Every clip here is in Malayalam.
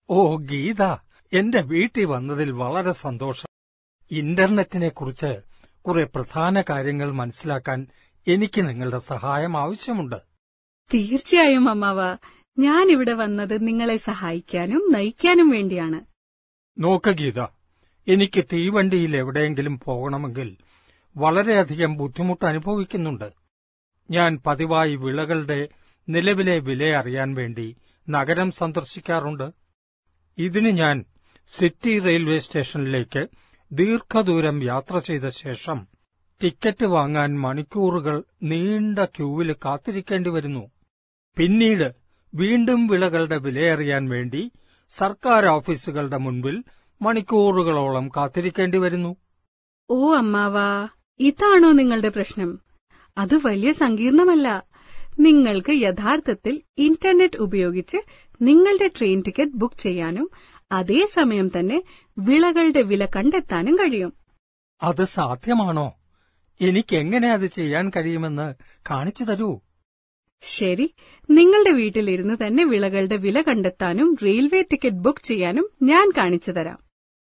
ഓ ഗീത എന്റെ വീട്ടിൽ വന്നതിൽ വളരെ സന്തോഷം ഇന്റർനെറ്റിനെ കുറിച്ച് കുറെ പ്രധാന കാര്യങ്ങൾ മനസ്സിലാക്കാൻ എനിക്ക് നിങ്ങളുടെ സഹായം ആവശ്യമുണ്ട് തീർച്ചയായും അമ്മാവ ഞാൻ ഇവിടെ വന്നത് നിങ്ങളെ സഹായിക്കാനും നയിക്കാനും വേണ്ടിയാണ് നോക്ക് ഗീത എനിക്ക് തീവണ്ടിയിൽ എവിടെയെങ്കിലും പോകണമെങ്കിൽ വളരെയധികം ബുദ്ധിമുട്ട് അനുഭവിക്കുന്നുണ്ട് ഞാൻ പതിവായി വിളകളുടെ നിലവിലെ വില അറിയാൻ വേണ്ടി നഗരം സന്ദർശിക്കാറുണ്ട് ഇതിന് ഞാൻ സിറ്റി റെയിൽവേ സ്റ്റേഷനിലേക്ക് ദീർഘദൂരം യാത്ര ചെയ്ത ശേഷം ടിക്കറ്റ് വാങ്ങാൻ മണിക്കൂറുകൾ നീണ്ട ക്യൂവിൽ കാത്തിരിക്കേണ്ടി വരുന്നു പിന്നീട് വീണ്ടും വിളകളുടെ വിലയറിയാൻ വേണ്ടി സർക്കാർ ഓഫീസുകളുടെ മുൻപിൽ മണിക്കൂറുകളോളം കാത്തിരിക്കേണ്ടി വരുന്നു ഓ അമ്മാവ ഇതാണോ നിങ്ങളുടെ പ്രശ്നം അത് വലിയ സങ്കീർണമല്ല നിങ്ങൾക്ക് യഥാർത്ഥത്തിൽ ഇന്റർനെറ്റ് ഉപയോഗിച്ച് നിങ്ങളുടെ ട്രെയിൻ ടിക്കറ്റ് ബുക്ക് ചെയ്യാനും അതേസമയം തന്നെ വിളകളുടെ വില കണ്ടെത്താനും കഴിയും അത് സാധ്യമാണോ എനിക്കെങ്ങനെ അത് ചെയ്യാൻ കഴിയുമെന്ന് കാണിച്ചു തരൂ ശരി നിങ്ങളുടെ വീട്ടിലിരുന്ന് തന്നെ വിളകളുടെ വില കണ്ടെത്താനും റെയിൽവേ ടിക്കറ്റ് ബുക്ക് ചെയ്യാനും ഞാൻ കാണിച്ചു തരാം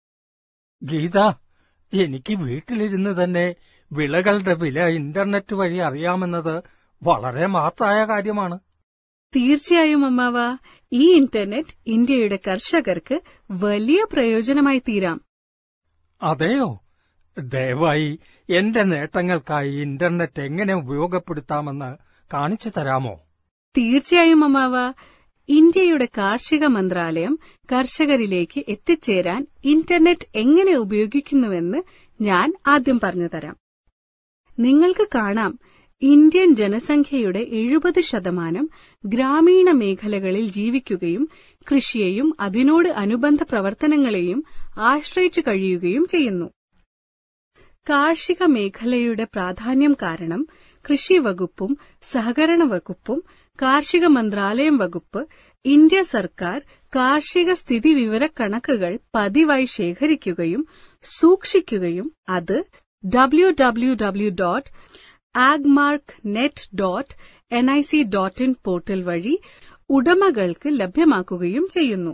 ഗീത എനിക്ക് വീട്ടിലിരുന്ന് തന്നെ വിളകളുടെ വില ഇന്റർനെറ്റ് വഴി അറിയാമെന്നത് വളരെ മഹത്തായ കാര്യമാണ് തീർച്ചയായും അമ്മാവ ഈ ഇന്റർനെറ്റ് ഇന്ത്യയുടെ കർഷകർക്ക് വലിയ പ്രയോജനമായി തീരാം അതെയോ ദയവായി എന്റെ നേട്ടങ്ങൾക്കായി ഇന്റർനെറ്റ് എങ്ങനെ ഉപയോഗപ്പെടുത്താമെന്ന് കാണിച്ചു തരാമോ തീർച്ചയായും അമ്മാവ ഇന്ത്യയുടെ കാർഷിക മന്ത്രാലയം കർഷകരിലേക്ക് എത്തിച്ചേരാൻ ഇന്റർനെറ്റ് എങ്ങനെ ഉപയോഗിക്കുന്നുവെന്ന് ഞാൻ ആദ്യം പറഞ്ഞുതരാം നിങ്ങൾക്ക് കാണാം ഇന്ത്യൻ ജനസംഖ്യയുടെ എഴുപത് ശതമാനം ഗ്രാമീണ മേഖലകളിൽ ജീവിക്കുകയും കൃഷിയെയും അതിനോട് അനുബന്ധ പ്രവർത്തനങ്ങളെയും ആശ്രയിച്ചു കഴിയുകയും ചെയ്യുന്നു കാർഷിക മേഖലയുടെ പ്രാധാന്യം കാരണം കൃഷി വകുപ്പും സഹകരണ വകുപ്പും കാർഷിക മന്ത്രാലയം വകുപ്പ് ഇന്ത്യ സർക്കാർ കാർഷിക സ്ഥിതി വിവരക്കണക്കുകൾ പതിവായി ശേഖരിക്കുകയും സൂക്ഷിക്കുകയും അത് W W W dot Agmark net dot N I C dot in portal വഴി ഉടമകൾക്ക് ലഭ്യമാക്കുകയും ചെയ്യുന്നു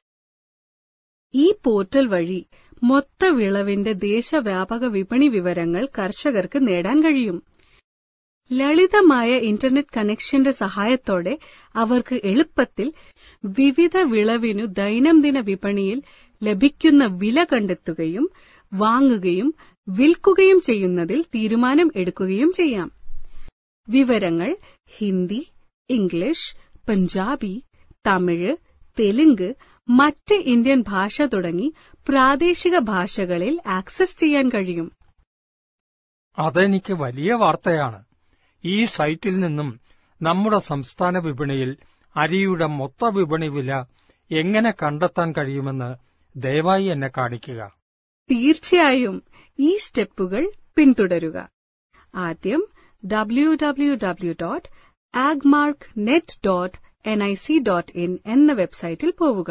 ഈ പോർട്ടൽ വഴി മൊത്ത വിളവിന്റെ ദേശവ്യാപക വിപണി വിവരങ്ങൾ കർഷകർക്ക് നേടാൻ കഴിയും ലളിതമായ ഇന്റർനെറ്റ് കണക്ഷന്റെ സഹായത്തോടെ അവർക്ക് എളുപ്പത്തിൽ വിവിധ വിളവിനു ദൈനംദിന വിപണിയിൽ ലഭിക്കുന്ന വില കണ്ടെത്തുകയും വാങ്ങുകയും വിൽക്കുകയും ചെയ്യുന്നതിൽ തീരുമാനം എടുക്കുകയും ചെയ്യാം വിവരങ്ങൾ ഹിന്ദി ഇംഗ്ലീഷ് പഞ്ചാബി തമിഴ് തെലുങ്ക് മറ്റ് ഇന്ത്യൻ ഭാഷ തുടങ്ങി പ്രാദേശിക ഭാഷകളിൽ ആക്സസ് ചെയ്യാൻ കഴിയും അതെനിക്ക് വലിയ വാർത്തയാണ് ഈ സൈറ്റിൽ നിന്നും നമ്മുടെ സംസ്ഥാന വിപണിയിൽ അരിയുടെ മൊത്ത വിപണി വില എങ്ങനെ കണ്ടെത്താൻ കഴിയുമെന്ന് ദയവായി എന്നെ കാണിക്കുക തീർച്ചയായും ഈ സ്റ്റെപ്പുകൾ പിന്തുടരുക ആദ്യം W W W dot Agmark net dot N I C dot in എന്ന വെബ്സൈറ്റിൽ പോവുക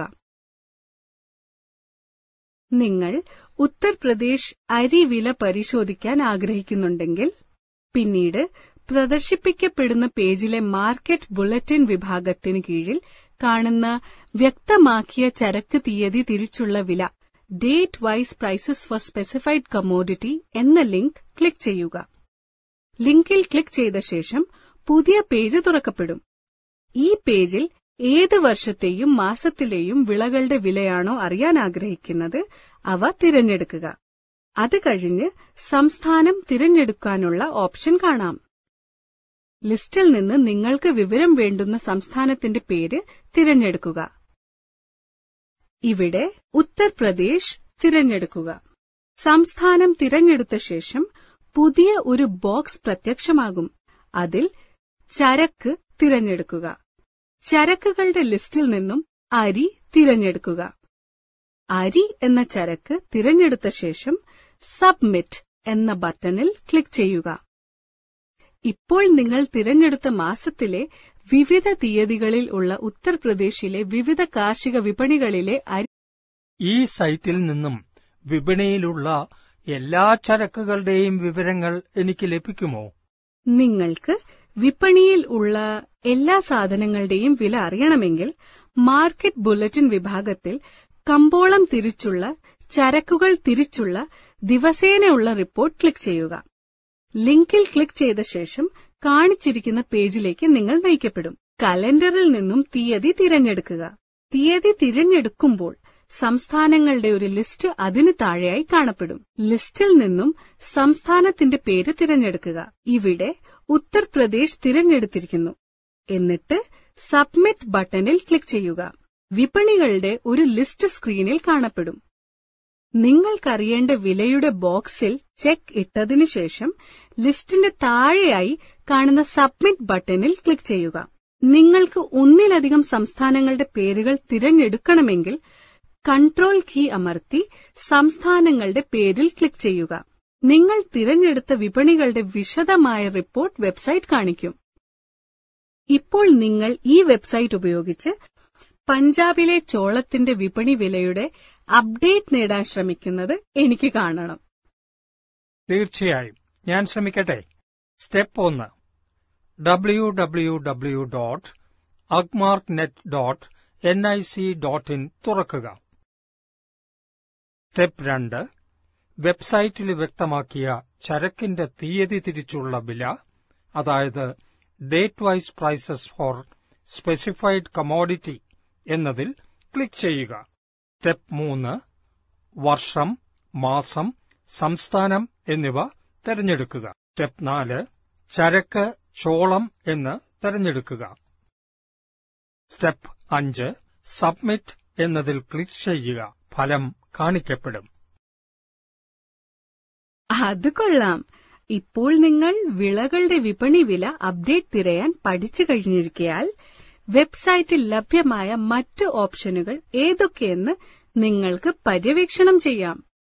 നിങ്ങൾ ഉത്തർപ്രദേശ് അരി വില പരിശോധിക്കാൻ ആഗ്രഹിക്കുന്നുണ്ടെങ്കിൽ പിന്നീട് പ്രദർശിപ്പിക്കപ്പെടുന്ന പേജിലെ മാർക്കറ്റ് ബുള്ളറ്റിൻ വിഭാഗത്തിന് കീഴിൽ കാണുന്ന വ്യക്തമാക്കിയ ചരക്ക് തീയതി തിരിച്ചുള്ള വില date wise prices for specified commodity എന്ന ലിങ്ക് ക്ലിക്ക് ചെയ്യുക ലിങ്കിൽ ക്ലിക്ക് ചെയ്ത ശേഷം പുതിയ പേജ് തുറക്കപ്പെടും ഈ പേജിൽ ഏത് വർഷത്തെയും മാസത്തിലെയും വിളകളുടെ വിലയാണോ അറിയാൻ ആഗ്രഹിക്കുന്നത് അവ തിരഞ്ഞെടുക്കുക അത് കഴിഞ്ഞ് സംസ്ഥാനം തിരഞ്ഞെടുക്കാനുള്ള ഓപ്ഷൻ കാണാം ലിസ്റ്റിൽ നിന്ന് നിങ്ങൾക്ക് വിവരം വേണ്ടുന്ന സംസ്ഥാനത്തിന്റെ പേര് തിരഞ്ഞെടുക്കുക ഇവിടെ ഉത്തർപ്രദേശ് തിരഞ്ഞെടുക്കുക സംസ്ഥാനം തിരഞ്ഞെടുത്ത ശേഷം പുതിയ ഒരു ബോക്സ് പ്രത്യക്ഷമാകും അതിൽ ചരക്ക് തിരഞ്ഞെടുക്കുക ചരക്കുകളുടെ ലിസ്റ്റിൽ നിന്നും അരി തിരഞ്ഞെടുക്കുക അരി എന്ന ചരക്ക് തിരഞ്ഞെടുത്ത ശേഷം സബ്മിറ്റ് എന്ന ബട്ടണിൽ ക്ലിക്ക് ചെയ്യുക ഇപ്പോൾ നിങ്ങൾ തിരഞ്ഞെടുത്ത മാസത്തിലെ വിവിധ തീയതികളിൽ ഉള്ള ഉത്തർപ്രദേശിലെ വിവിധ കാർഷിക വിപണികളിലെ അരി ഈ സൈറ്റിൽ നിന്നും വിപണിയിലുള്ള എല്ലാ ചരക്കുകളുടെയും വിവരങ്ങൾ എനിക്ക് ലഭിക്കുമോ നിങ്ങൾക്ക് വിപണിയിൽ ഉള്ള എല്ലാ സാധനങ്ങളുടെയും വില അറിയണമെങ്കിൽ മാർക്കറ്റ് ബുള്ളറ്റിൻ വിഭാഗത്തിൽ കമ്പോളം തിരിച്ചുള്ള ചരക്കുകൾ തിരിച്ചുള്ള ദിവസേനയുള്ള റിപ്പോർട്ട് ക്ലിക്ക് ചെയ്യുക ലിങ്കിൽ ക്ലിക്ക് ചെയ്ത ശേഷം കാണിച്ചിരിക്കുന്ന പേജിലേക്ക് നിങ്ങൾ നയിക്കപ്പെടും കലണ്ടറിൽ നിന്നും തീയതി തിരഞ്ഞെടുക്കുക തീയതി തിരഞ്ഞെടുക്കുമ്പോൾ സംസ്ഥാനങ്ങളുടെ ഒരു ലിസ്റ്റ് അതിന് താഴെയായി കാണപ്പെടും ലിസ്റ്റിൽ നിന്നും സംസ്ഥാനത്തിന്റെ പേര് തിരഞ്ഞെടുക്കുക ഇവിടെ ഉത്തർപ്രദേശ് തിരഞ്ഞെടുത്തിരിക്കുന്നു എന്നിട്ട് സബ്മിറ്റ് ബട്ടണിൽ ക്ലിക്ക് ചെയ്യുക വിപണികളുടെ ഒരു ലിസ്റ്റ് സ്ക്രീനിൽ കാണപ്പെടും നിങ്ങൾക്കറിയേണ്ട വിലയുടെ ബോക്സിൽ ചെക്ക് ഇട്ടതിനു ശേഷം ലിസ്റ്റിന്റെ താഴെയായി കാണുന്ന സബ്മിറ്റ് ബട്ടണിൽ ക്ലിക്ക് ചെയ്യുക നിങ്ങൾക്ക് ഒന്നിലധികം സംസ്ഥാനങ്ങളുടെ പേരുകൾ തിരഞ്ഞെടുക്കണമെങ്കിൽ കൺട്രോൾ കീ അമർത്തി സംസ്ഥാനങ്ങളുടെ പേരിൽ ക്ലിക്ക് ചെയ്യുക നിങ്ങൾ തിരഞ്ഞെടുത്ത വിപണികളുടെ വിശദമായ റിപ്പോർട്ട് വെബ്സൈറ്റ് കാണിക്കും ഇപ്പോൾ നിങ്ങൾ ഈ വെബ്സൈറ്റ് ഉപയോഗിച്ച് പഞ്ചാബിലെ ചോളത്തിന്റെ വിപണി വിലയുടെ അപ്ഡേറ്റ് നേടാൻ ശ്രമിക്കുന്നത് എനിക്ക് കാണണം തീർച്ചയായും ഞാൻ ശ്രമിക്കട്ടെ സ്റ്റെപ്പ് ഒന്ന് W W W dot Agmark net dot N I C dot in തുറക്കുക സ്റ്റെപ്പ് രണ്ട് വെബ്സൈറ്റിൽ വ്യക്തമാക്കിയ ചരക്കിന്റെ തീയതി തിരിച്ചുള്ള വില അതായത് date wise prices for specified commodity എന്നതിൽ ക്ലിക്ക് ചെയ്യുക സ്റ്റെപ്പ് മൂന്ന് വർഷം മാസം സംസ്ഥാനം എന്നിവ തിരഞ്ഞെടുക്കുക സ്റ്റെപ്പ് നാല് ചരക്ക് ചോളം എന്ന് തിരഞ്ഞെടുക്കുക സ്റ്റെപ്പ് അഞ്ച് സബ്മിറ്റ് എന്നതിൽ ക്ലിക്ക് ചെയ്യുക ഫലം കാണിക്കപ്പെടും അത് കൊള്ളാം ഇപ്പോൾ നിങ്ങൾ വിളകളുടെ വിപണി വില അപ്ഡേറ്റ് തിരയാൻ പഠിച്ചു കഴിഞ്ഞിരിക്കയാൽ വെബ്സൈറ്റിൽ ലഭ്യമായ മറ്റ് ഓപ്ഷനുകൾ ഏതൊക്കെയെന്ന് നിങ്ങൾക്ക് പര്യവേക്ഷണം ചെയ്യാം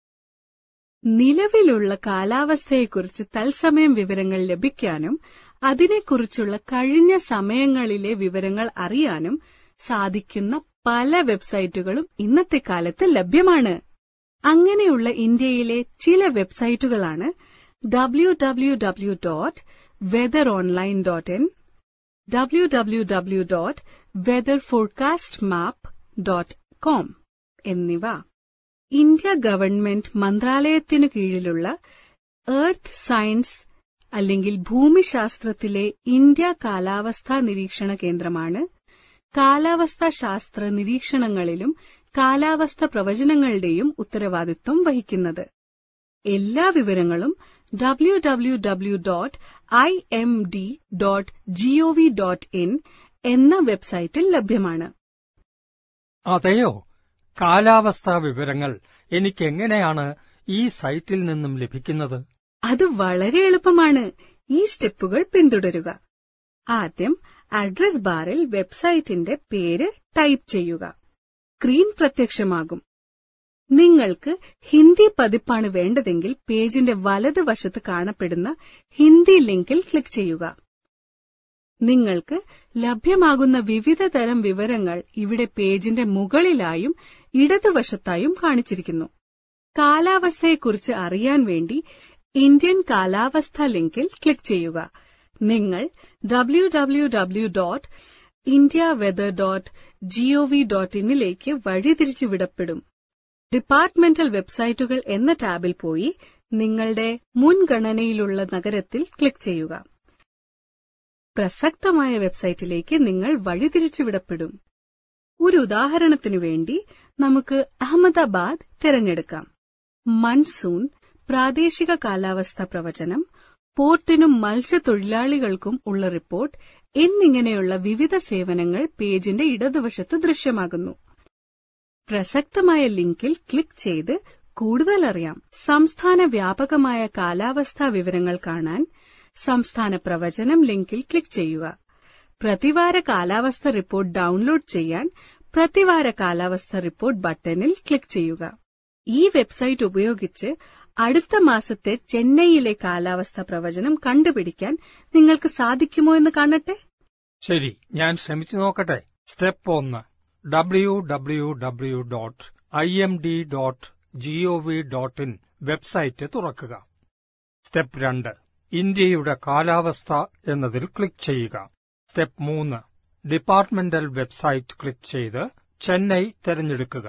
നിലവിലുള്ള കാലാവസ്ഥയെക്കുറിച്ച് തത്സമയം വിവരങ്ങൾ ലഭിക്കാനും അതിനെക്കുറിച്ചുള്ള കഴിഞ്ഞ സമയങ്ങളിലെ വിവരങ്ങൾ അറിയാനും സാധിക്കുന്ന പല വെബ്സൈറ്റുകളും ഇന്നത്തെ കാലത്ത് ലഭ്യമാണ് അങ്ങനെയുള്ള ഇന്ത്യയിലെ ചില വെബ്സൈറ്റുകളാണ് W W W dot weather online dot in W W W dot weather forecast map dot com എന്നിവ ഇന്ത്യ ഗവൺമെന്റ് മന്ത്രാലയത്തിനു കീഴിലുള്ള എർത്ത് സയൻസ് അല്ലെങ്കിൽ ഭൂമിശാസ്ത്രത്തിലെ ഇന്ത്യ കാലാവസ്ഥാ നിരീക്ഷണ കേന്ദ്രമാണ് കാലാവസ്ഥാ ശാസ്ത്ര നിരീക്ഷണങ്ങളിലും കാലാവസ്ഥ പ്രവചനങ്ങളുടെയും ഉത്തരവാദിത്വം വഹിക്കുന്നത് എല്ലാ വിവരങ്ങളും W W W dot I M D dot G O V dot in എന്ന വെബ്സൈറ്റിൽ ലഭ്യമാണ് അതെയോ കാലാവസ്ഥാ വിവരങ്ങൾ എനിക്കെങ്ങനെയാണ് ഈ സൈറ്റിൽ നിന്നും ലഭിക്കുന്നത് അത് വളരെ എളുപ്പമാണ് ഈ സ്റ്റെപ്പുകൾ പിന്തുടരുക ആദ്യം അഡ്രസ് ബാറിൽ വെബ്സൈറ്റിന്റെ പേര് ടൈപ്പ് ചെയ്യുക സ്ക്രീൻ പ്രത്യക്ഷമാകും നിങ്ങൾക്ക് ഹിന്ദി പതിപ്പാണ് വേണ്ടതെങ്കിൽ പേജിന്റെ വലതുവശത്ത് കാണപ്പെടുന്ന ഹിന്ദി ലിങ്കിൽ ക്ലിക്ക് ചെയ്യുക നിങ്ങൾക്ക് ലഭ്യമാകുന്ന വിവിധ തരം വിവരങ്ങൾ ഇവിടെ പേജിന്റെ മുകളിലായും ഇടതുവശത്തായും കാണിച്ചിരിക്കുന്നു കാലാവസ്ഥയെക്കുറിച്ച് അറിയാൻ വേണ്ടി ഇന്ത്യൻ കാലാവസ്ഥ ലിങ്കിൽ ക്ലിക്ക് ചെയ്യുക നിങ്ങൾ W W W dot India weather dot G O V dot ഇന്നിലേക്ക് വഴിതിരിച്ചു വിടപ്പെടും ഡിപ്പാർട്ട്മെന്റൽ വെബ്സൈറ്റുകൾ എന്ന ടാബിൽ പോയി നിങ്ങളുടെ മുൻഗണനയിലുള്ള നഗരത്തിൽ ക്ലിക്ക് ചെയ്യുക പ്രസക്തമായ വെബ്സൈറ്റിലേക്ക് നിങ്ങൾ വഴിതിരിച്ചുവിടപ്പെടും ഒരു ഉദാഹരണത്തിനു വേണ്ടി നമുക്ക് അഹമ്മദാബാദ് തിരഞ്ഞെടുക്കാം മൺസൂൺ പ്രാദേശിക കാലാവസ്ഥ പ്രവചനം പോർട്ടിനും മത്സ്യത്തൊഴിലാളികൾക്കും ഉള്ള റിപ്പോർട്ട് എന്നിങ്ങനെയുള്ള വിവിധ സേവനങ്ങൾ പേജിന്റെ ഇടതുവശത്ത് ദൃശ്യമാകുന്നു പ്രസക്തമായ ലിങ്കിൽ ക്ലിക്ക് ചെയ്ത് കൂടുതൽ അറിയാം സംസ്ഥാന വ്യാപകമായ കാലാവസ്ഥാ വിവരങ്ങൾ കാണാൻ സംസ്ഥാന പ്രവചനം ലിങ്കിൽ ക്ലിക്ക് ചെയ്യുക പ്രതിവാര കാലാവസ്ഥ റിപ്പോർട്ട് ഡൌൺലോഡ് ചെയ്യാൻ പ്രതിവാര കാലാവസ്ഥ റിപ്പോർട്ട് ബട്ടണിൽ ക്ലിക്ക് ചെയ്യുക ഈ വെബ്സൈറ്റ് ഉപയോഗിച്ച് അടുത്ത മാസത്തെ ചെന്നൈയിലെ കാലാവസ്ഥ പ്രവചനം കണ്ടുപിടിക്കാൻ നിങ്ങൾക്ക് സാധിക്കുമോ എന്ന് കാണട്ടെ ശരി ഞാൻ ശ്രമിച്ചു നോക്കട്ടെ സ്റ്റെപ്പ് ഒന്ന് W W W dot I M D dot G O V dot in website തുറക്കുക സ്റ്റെപ്പ് രണ്ട് ഇന്ത്യയുടെ കാലാവസ്ഥ എന്നതിൽ ക്ലിക്ക് ചെയ്യുക സ്റ്റെപ്പ് മൂന്ന് ഡിപ്പാർട്ട്മെന്റൽ വെബ്സൈറ്റ് ക്ലിക്ക് ചെയ്ത് ചെന്നൈ തിരഞ്ഞെടുക്കുക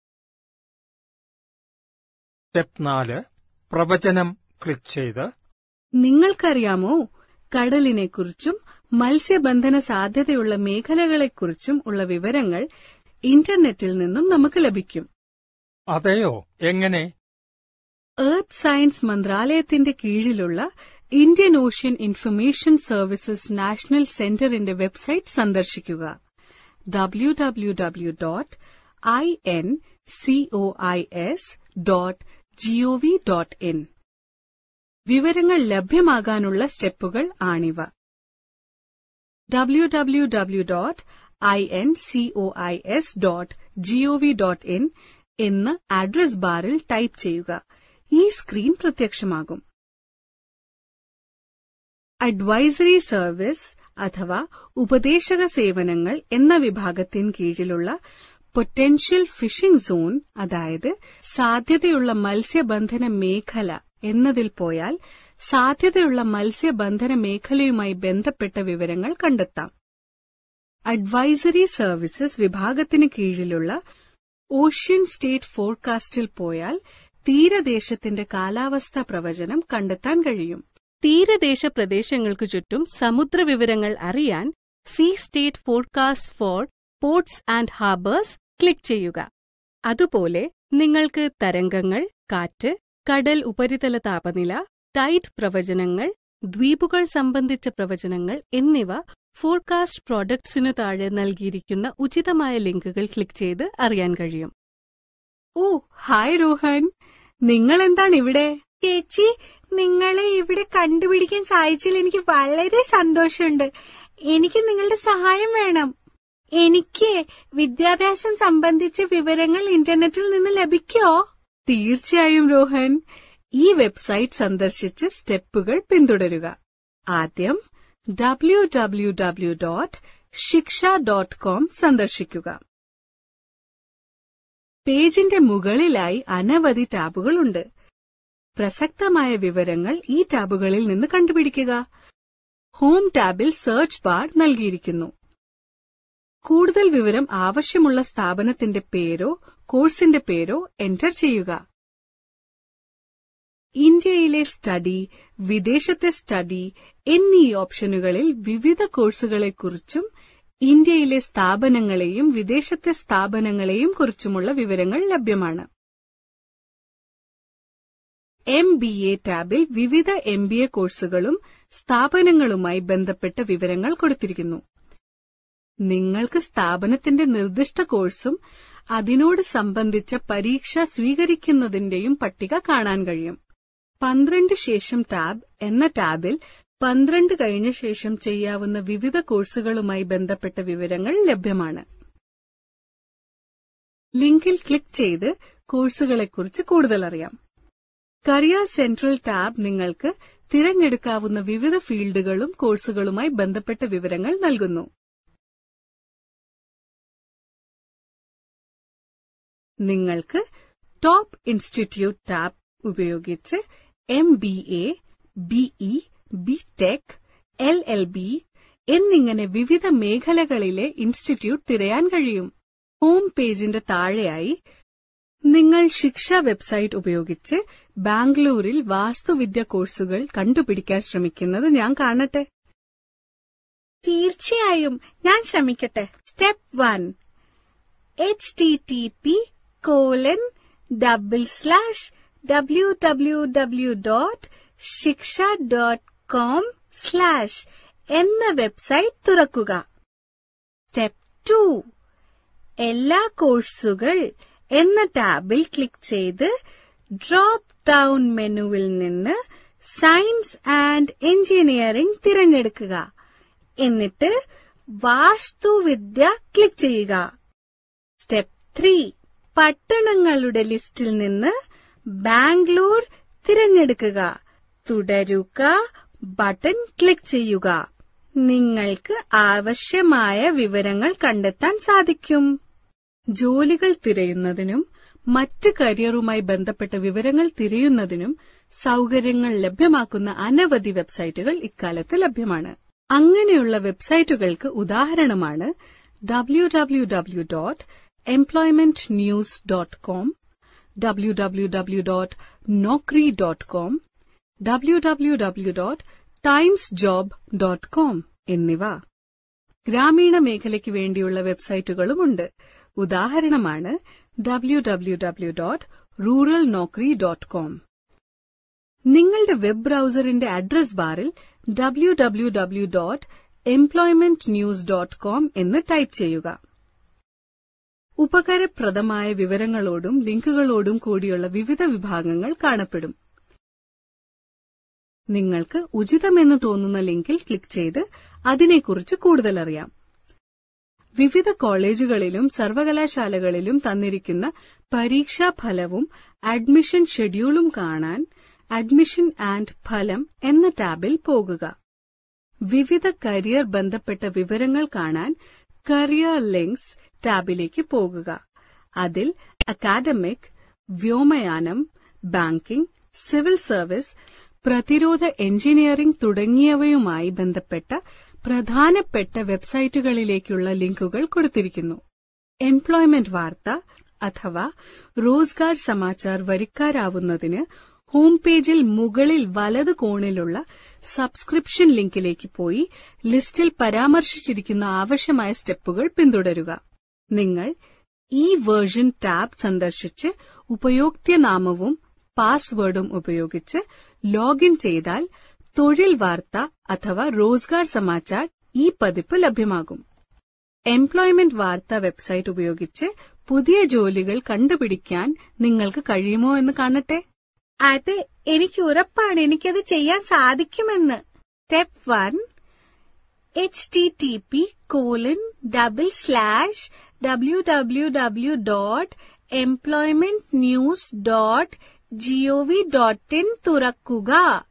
സ്റ്റെപ്പ് നാല് പ്രവചനം ക്ലിക്ക് ചെയ്ത് നിങ്ങൾക്കറിയാമോ കടലിനെക്കുറിച്ചും മത്സ്യബന്ധന സാധ്യതയുള്ള മേഖലകളെക്കുറിച്ചും ഉള്ള വിവരങ്ങൾ ഇന്റർനെറ്റിൽ നിന്നും നമുക്ക് ലഭിക്കും അതെയോ എങ്ങനെ എർത്ത് സയൻസ് മന്ത്രാലയത്തിന്റെ കീഴിലുള്ള Indian ocean information services national സെന്ററിന്റെ വെബ്സൈറ്റ് സന്ദർശിക്കുക W W W dot I N C O I S dot G O V dot in വിവരങ്ങൾ ലഭ്യമാകാനുള്ള സ്റ്റെപ്പുകൾ ആണിവ W W W dot I N C O I S dot G O V dot in എന്ന് അഡ്രസ് ബാറിൽ ടൈപ്പ് ചെയ്യുക ഈ സ്ക്രീൻ പ്രത്യക്ഷമാകും അഡ്വൈസറി സർവീസ് അഥവാ ഉപദേശക സേവനങ്ങൾ എന്ന വിഭാഗത്തിന് കീഴിലുള്ള പൊട്ടൻഷ്യൽ ഫിഷിംഗ് സോൺ അതായത് സാധ്യതയുള്ള മത്സ്യബന്ധന മേഖല എന്നതിൽ പോയാൽ സാധ്യതയുള്ള മത്സ്യബന്ധന മേഖലയുമായി ബന്ധപ്പെട്ട വിവരങ്ങൾ കണ്ടെത്താം അഡ്വൈസറി സർവീസസ് വിഭാഗത്തിന് കീഴിലുള്ള ഓഷ്യൻ സ്റ്റേറ്റ് ഫോർകാസ്റ്റിൽ പോയാൽ തീരദേശത്തിന്റെ കാലാവസ്ഥാ പ്രവചനം കണ്ടെത്താൻ കഴിയും തീരദേശ പ്രദേശങ്ങൾക്ക് ചുറ്റും സമുദ്രവിവരങ്ങൾ അറിയാൻ sea state forecast for ports and harbours click ചെയ്യുക അതുപോലെ നിങ്ങൾക്ക് തരംഗങ്ങൾ കാറ്റ് കടൽ ഉപരിതല താപനില ടൈഡ് പ്രവചനങ്ങൾ ദ്വീപുകൾ സംബന്ധിച്ച പ്രവചനങ്ങൾ എന്നിവ ഫോർകാസ്റ്റ് പ്രോഡക്ട്സിനു താഴെ നൽകിയിരിക്കുന്ന ഉചിതമായ ലിങ്കുകൾ ക്ലിക്ക് ചെയ്ത് അറിയാൻ കഴിയും ഓ ഹായ് രോഹൻ നിങ്ങൾ എന്താണ് ഇവിടെ ചേച്ചി നിങ്ങളെ ഇവിടെ കണ്ടുപിടിക്കാൻ സാധിച്ചതിൽ എനിക്ക് വളരെ സന്തോഷമുണ്ട് എനിക്ക് നിങ്ങളുടെ സഹായം വേണം എനിക്ക് വിദ്യാഭ്യാസം സംബന്ധിച്ച വിവരങ്ങൾ ഇന്റർനെറ്റിൽ നിന്ന് ലഭിക്കോ തീർച്ചയായും രോഹൻ ഈ വെബ്സൈറ്റ് സന്ദർശിച്ച് സ്റ്റെപ്പുകൾ പിന്തുടരുക ആദ്യം W W W dot Shiksha dot com സന്ദർശിക്കുക പേജിന്റെ മുകളിലായി അനവധി ടാബുകളുണ്ട് പ്രസക്തമായ വിവരങ്ങൾ ഈ ടാബുകളിൽ നിന്ന് കണ്ടുപിടിക്കുക ഹോം ടാബിൽ സെർച്ച് ബാർ നൽകിയിരിക്കുന്നു കൂടുതൽ വിവരം ആവശ്യമുള്ള സ്ഥാപനത്തിന്റെ പേരോ കോഴ്സിന്റെ പേരോ എന്റർ ചെയ്യുക ഇന്ത്യയിലെ സ്റ്റഡി വിദേശത്തെ സ്റ്റഡി എന്നീ ഓപ്ഷനുകളിൽ വിവിധ കോഴ്സുകളെക്കുറിച്ചും ഇന്ത്യയിലെ സ്ഥാപനങ്ങളെയും വിദേശത്തെ സ്ഥാപനങ്ങളെയും കുറിച്ചുമുള്ള വിവരങ്ങൾ ലഭ്യമാണ് എം ബി എ ടാബിൽ വിവിധ എം ബി എ കോഴ്സുകളും സ്ഥാപനങ്ങളുമായി ബന്ധപ്പെട്ട വിവരങ്ങൾ കൊടുത്തിരിക്കുന്നു നിങ്ങൾക്ക് സ്ഥാപനത്തിന്റെ നിർദ്ദിഷ്ട കോഴ്സും അതിനോട് സംബന്ധിച്ച പരീക്ഷ സ്വീകരിക്കുന്നതിന്റെയും പട്ടിക കാണാൻ കഴിയും പന്ത്രണ്ട് ശേഷം ടാബ് എന്ന ടാബിൽ പന്ത്രണ്ട് കഴിഞ്ഞ ശേഷം ചെയ്യാവുന്ന വിവിധ കോഴ്സുകളുമായി ബന്ധപ്പെട്ട വിവരങ്ങൾ ലഭ്യമാണ് ലിങ്കിൽ ക്ലിക്ക് ചെയ്ത് കോഴ്സുകളെക്കുറിച്ച് കൂടുതൽ അറിയാം കരിയർ സെൻട്രൽ ടാബ് നിങ്ങൾക്ക് തിരഞ്ഞെടുക്കാവുന്ന വിവിധ ഫീൽഡുകളും കോഴ്സുകളുമായി ബന്ധപ്പെട്ട വിവരങ്ങൾ നൽകുന്നു നിങ്ങൾക്ക് ടോപ്പ് ഇൻസ്റ്റിറ്റ്യൂട്ട് ടാബ് ഉപയോഗിച്ച് M B A B E B tech L L B എന്നിങ്ങനെ വിവിധ മേഖലകളിലെ ഇൻസ്റ്റിറ്റ്യൂട്ട് തിരയാൻ കഴിയും ഹോം പേജിന്റെ താഴെയായി നിങ്ങൾ ശിക്ഷ വെബ്സൈറ്റ് ഉപയോഗിച്ച് ബാംഗ്ലൂരിൽ വാസ്തുവിദ്യ കോഴ്സുകൾ കണ്ടുപിടിക്കാൻ ശ്രമിക്കുന്നത് ഞാൻ കാണട്ടെ തീർച്ചയായും ഞാൻ ശ്രമിക്കട്ടെ step one H T T P colon double slash W W W dot Shiksha dot com slash എന്ന വെബ്സൈറ്റ് തുറക്കുക സ്റ്റെപ്പ് ടു എല്ലാ കോഴ്സുകൾ എന്ന ടാബിൽ ക്ലിക്ക് ചെയ്ത് ഡ്രോപ്പ് ഡൗൺ മെനുവിൽ നിന്ന് സയൻസ് ആൻഡ് എഞ്ചിനീയറിംഗ് തിരഞ്ഞെടുക്കുക എന്നിട്ട് വാസ്തുവിദ്യ ക്ലിക്ക് ചെയ്യുക സ്റ്റെപ്പ് ത്രീ പട്ടണങ്ങളുടെ ലിസ്റ്റിൽ നിന്ന് ബാംഗ്ലൂർ തിരഞ്ഞെടുക്കുക തുടരുക ബട്ടൺ ക്ലിക്ക് ചെയ്യുക നിങ്ങൾക്ക് ആവശ്യമായ വിവരങ്ങൾ കണ്ടെത്താൻ സാധിക്കും ജോലികൾ തിരയുന്നതിനും മറ്റ് കരിയറുമായി ബന്ധപ്പെട്ട വിവരങ്ങൾ തിരയുന്നതിനും സൗകര്യങ്ങൾ ലഭ്യമാക്കുന്ന അനവധി വെബ്സൈറ്റുകൾ ഇക്കാലത്ത് ലഭ്യമാണ് അങ്ങനെയുള്ള വെബ്സൈറ്റുകൾക്ക് ഉദാഹരണമാണ് W W W dot employment news dot com W W W dot Naukri dot com W W W dot times job dot com എന്നിവ ഗ്രാമീണ മേഖലയ്ക്ക് വേണ്ടിയുള്ള വെബ്സൈറ്റുകളുമുണ്ട് ഉദാഹരണമാണ് W W W dot rural Naukri dot com നിങ്ങളുടെ വെബ് ബ്രൌസറിന്റെ അഡ്രസ് ബാറിൽ W W W dot employment news dot com എന്ന് ടൈപ്പ് ചെയ്യുക ഉപകാരപ്രദമായ വിവരങ്ങളോടും ലിങ്കുകളോടും കൂടിയുള്ള വിവിധ വിഭാഗങ്ങൾ കാണപ്പെടും നിങ്ങൾക്ക് ഉചിതമെന്ന് തോന്നുന്ന ലിങ്കിൽ ക്ലിക്ക് ചെയ്ത് അതിനെക്കുറിച്ച് കൂടുതൽ അറിയാം വിവിധ കോളേജുകളിലും സർവകലാശാലകളിലും തന്നിരിക്കുന്ന പരീക്ഷാ ഫലവും അഡ്മിഷൻ ഷെഡ്യൂളും കാണാൻ അഡ്മിഷൻ ആൻഡ് ഫലം എന്ന ടാബിൽ പോകുക വിവിധ കരിയർ ബന്ധപ്പെട്ട വിവരങ്ങൾ കാണാൻ കരിയർ ലിങ്ക്സ് ടാബിലേക്ക് പോകുക അതിൽ അക്കാദമിക് വ്യോമയാനം ബാങ്കിംഗ് സിവിൽ സർവീസ് പ്രതിരോധ എഞ്ചിനീയറിംഗ് തുടങ്ങിയവയുമായി ബന്ധപ്പെട്ട പ്രധാനപ്പെട്ട വെബ്സൈറ്റുകളിലേക്കുള്ള ലിങ്കുകൾ കൊടുത്തിരിക്കുന്നു എംപ്ലോയ്മെന്റ് വാർത്ത അഥവാ റോസ്ഗാർ സമാചാർ വരിക്കാരാവുന്നതിന് ഹോം പേജിൽ മുകളിൽ വലത് കോണിലുള്ള സബ്സ്ക്രിപ്ഷൻ ലിങ്കിലേക്ക് പോയി ലിസ്റ്റിൽ പരാമർശിച്ചിരിക്കുന്ന ആവശ്യമായ സ്റ്റെപ്പുകൾ പിന്തുടരുക നിങ്ങൾ ഈ വേർഷൻ ടാബ് സന്ദർശിച്ച് ഉപയോക്തൃനാമവും പാസ്വേഡും ഉപയോഗിച്ച് ലോഗിൻ ചെയ്താൽ തൊഴിൽ വാർത്ത അഥവാ റോസ്ഗാർ സമാചാർ ഈ പതിപ്പ് ലഭ്യമാകും എംപ്ലോയ്മെന്റ് വാർത്ത വെബ്സൈറ്റ് ഉപയോഗിച്ച് പുതിയ ജോലികൾ കണ്ടുപിടിക്കാൻ നിങ്ങൾക്ക് കഴിയുമോ എന്ന് കാണട്ടെ അത് എനിക്ക് ഉറപ്പാണ് എനിക്കത് ചെയ്യാൻ സാധിക്കുമെന്ന് step one H T T P colon double slash W W W dot employment news dot G O V dot in തുറക്കുക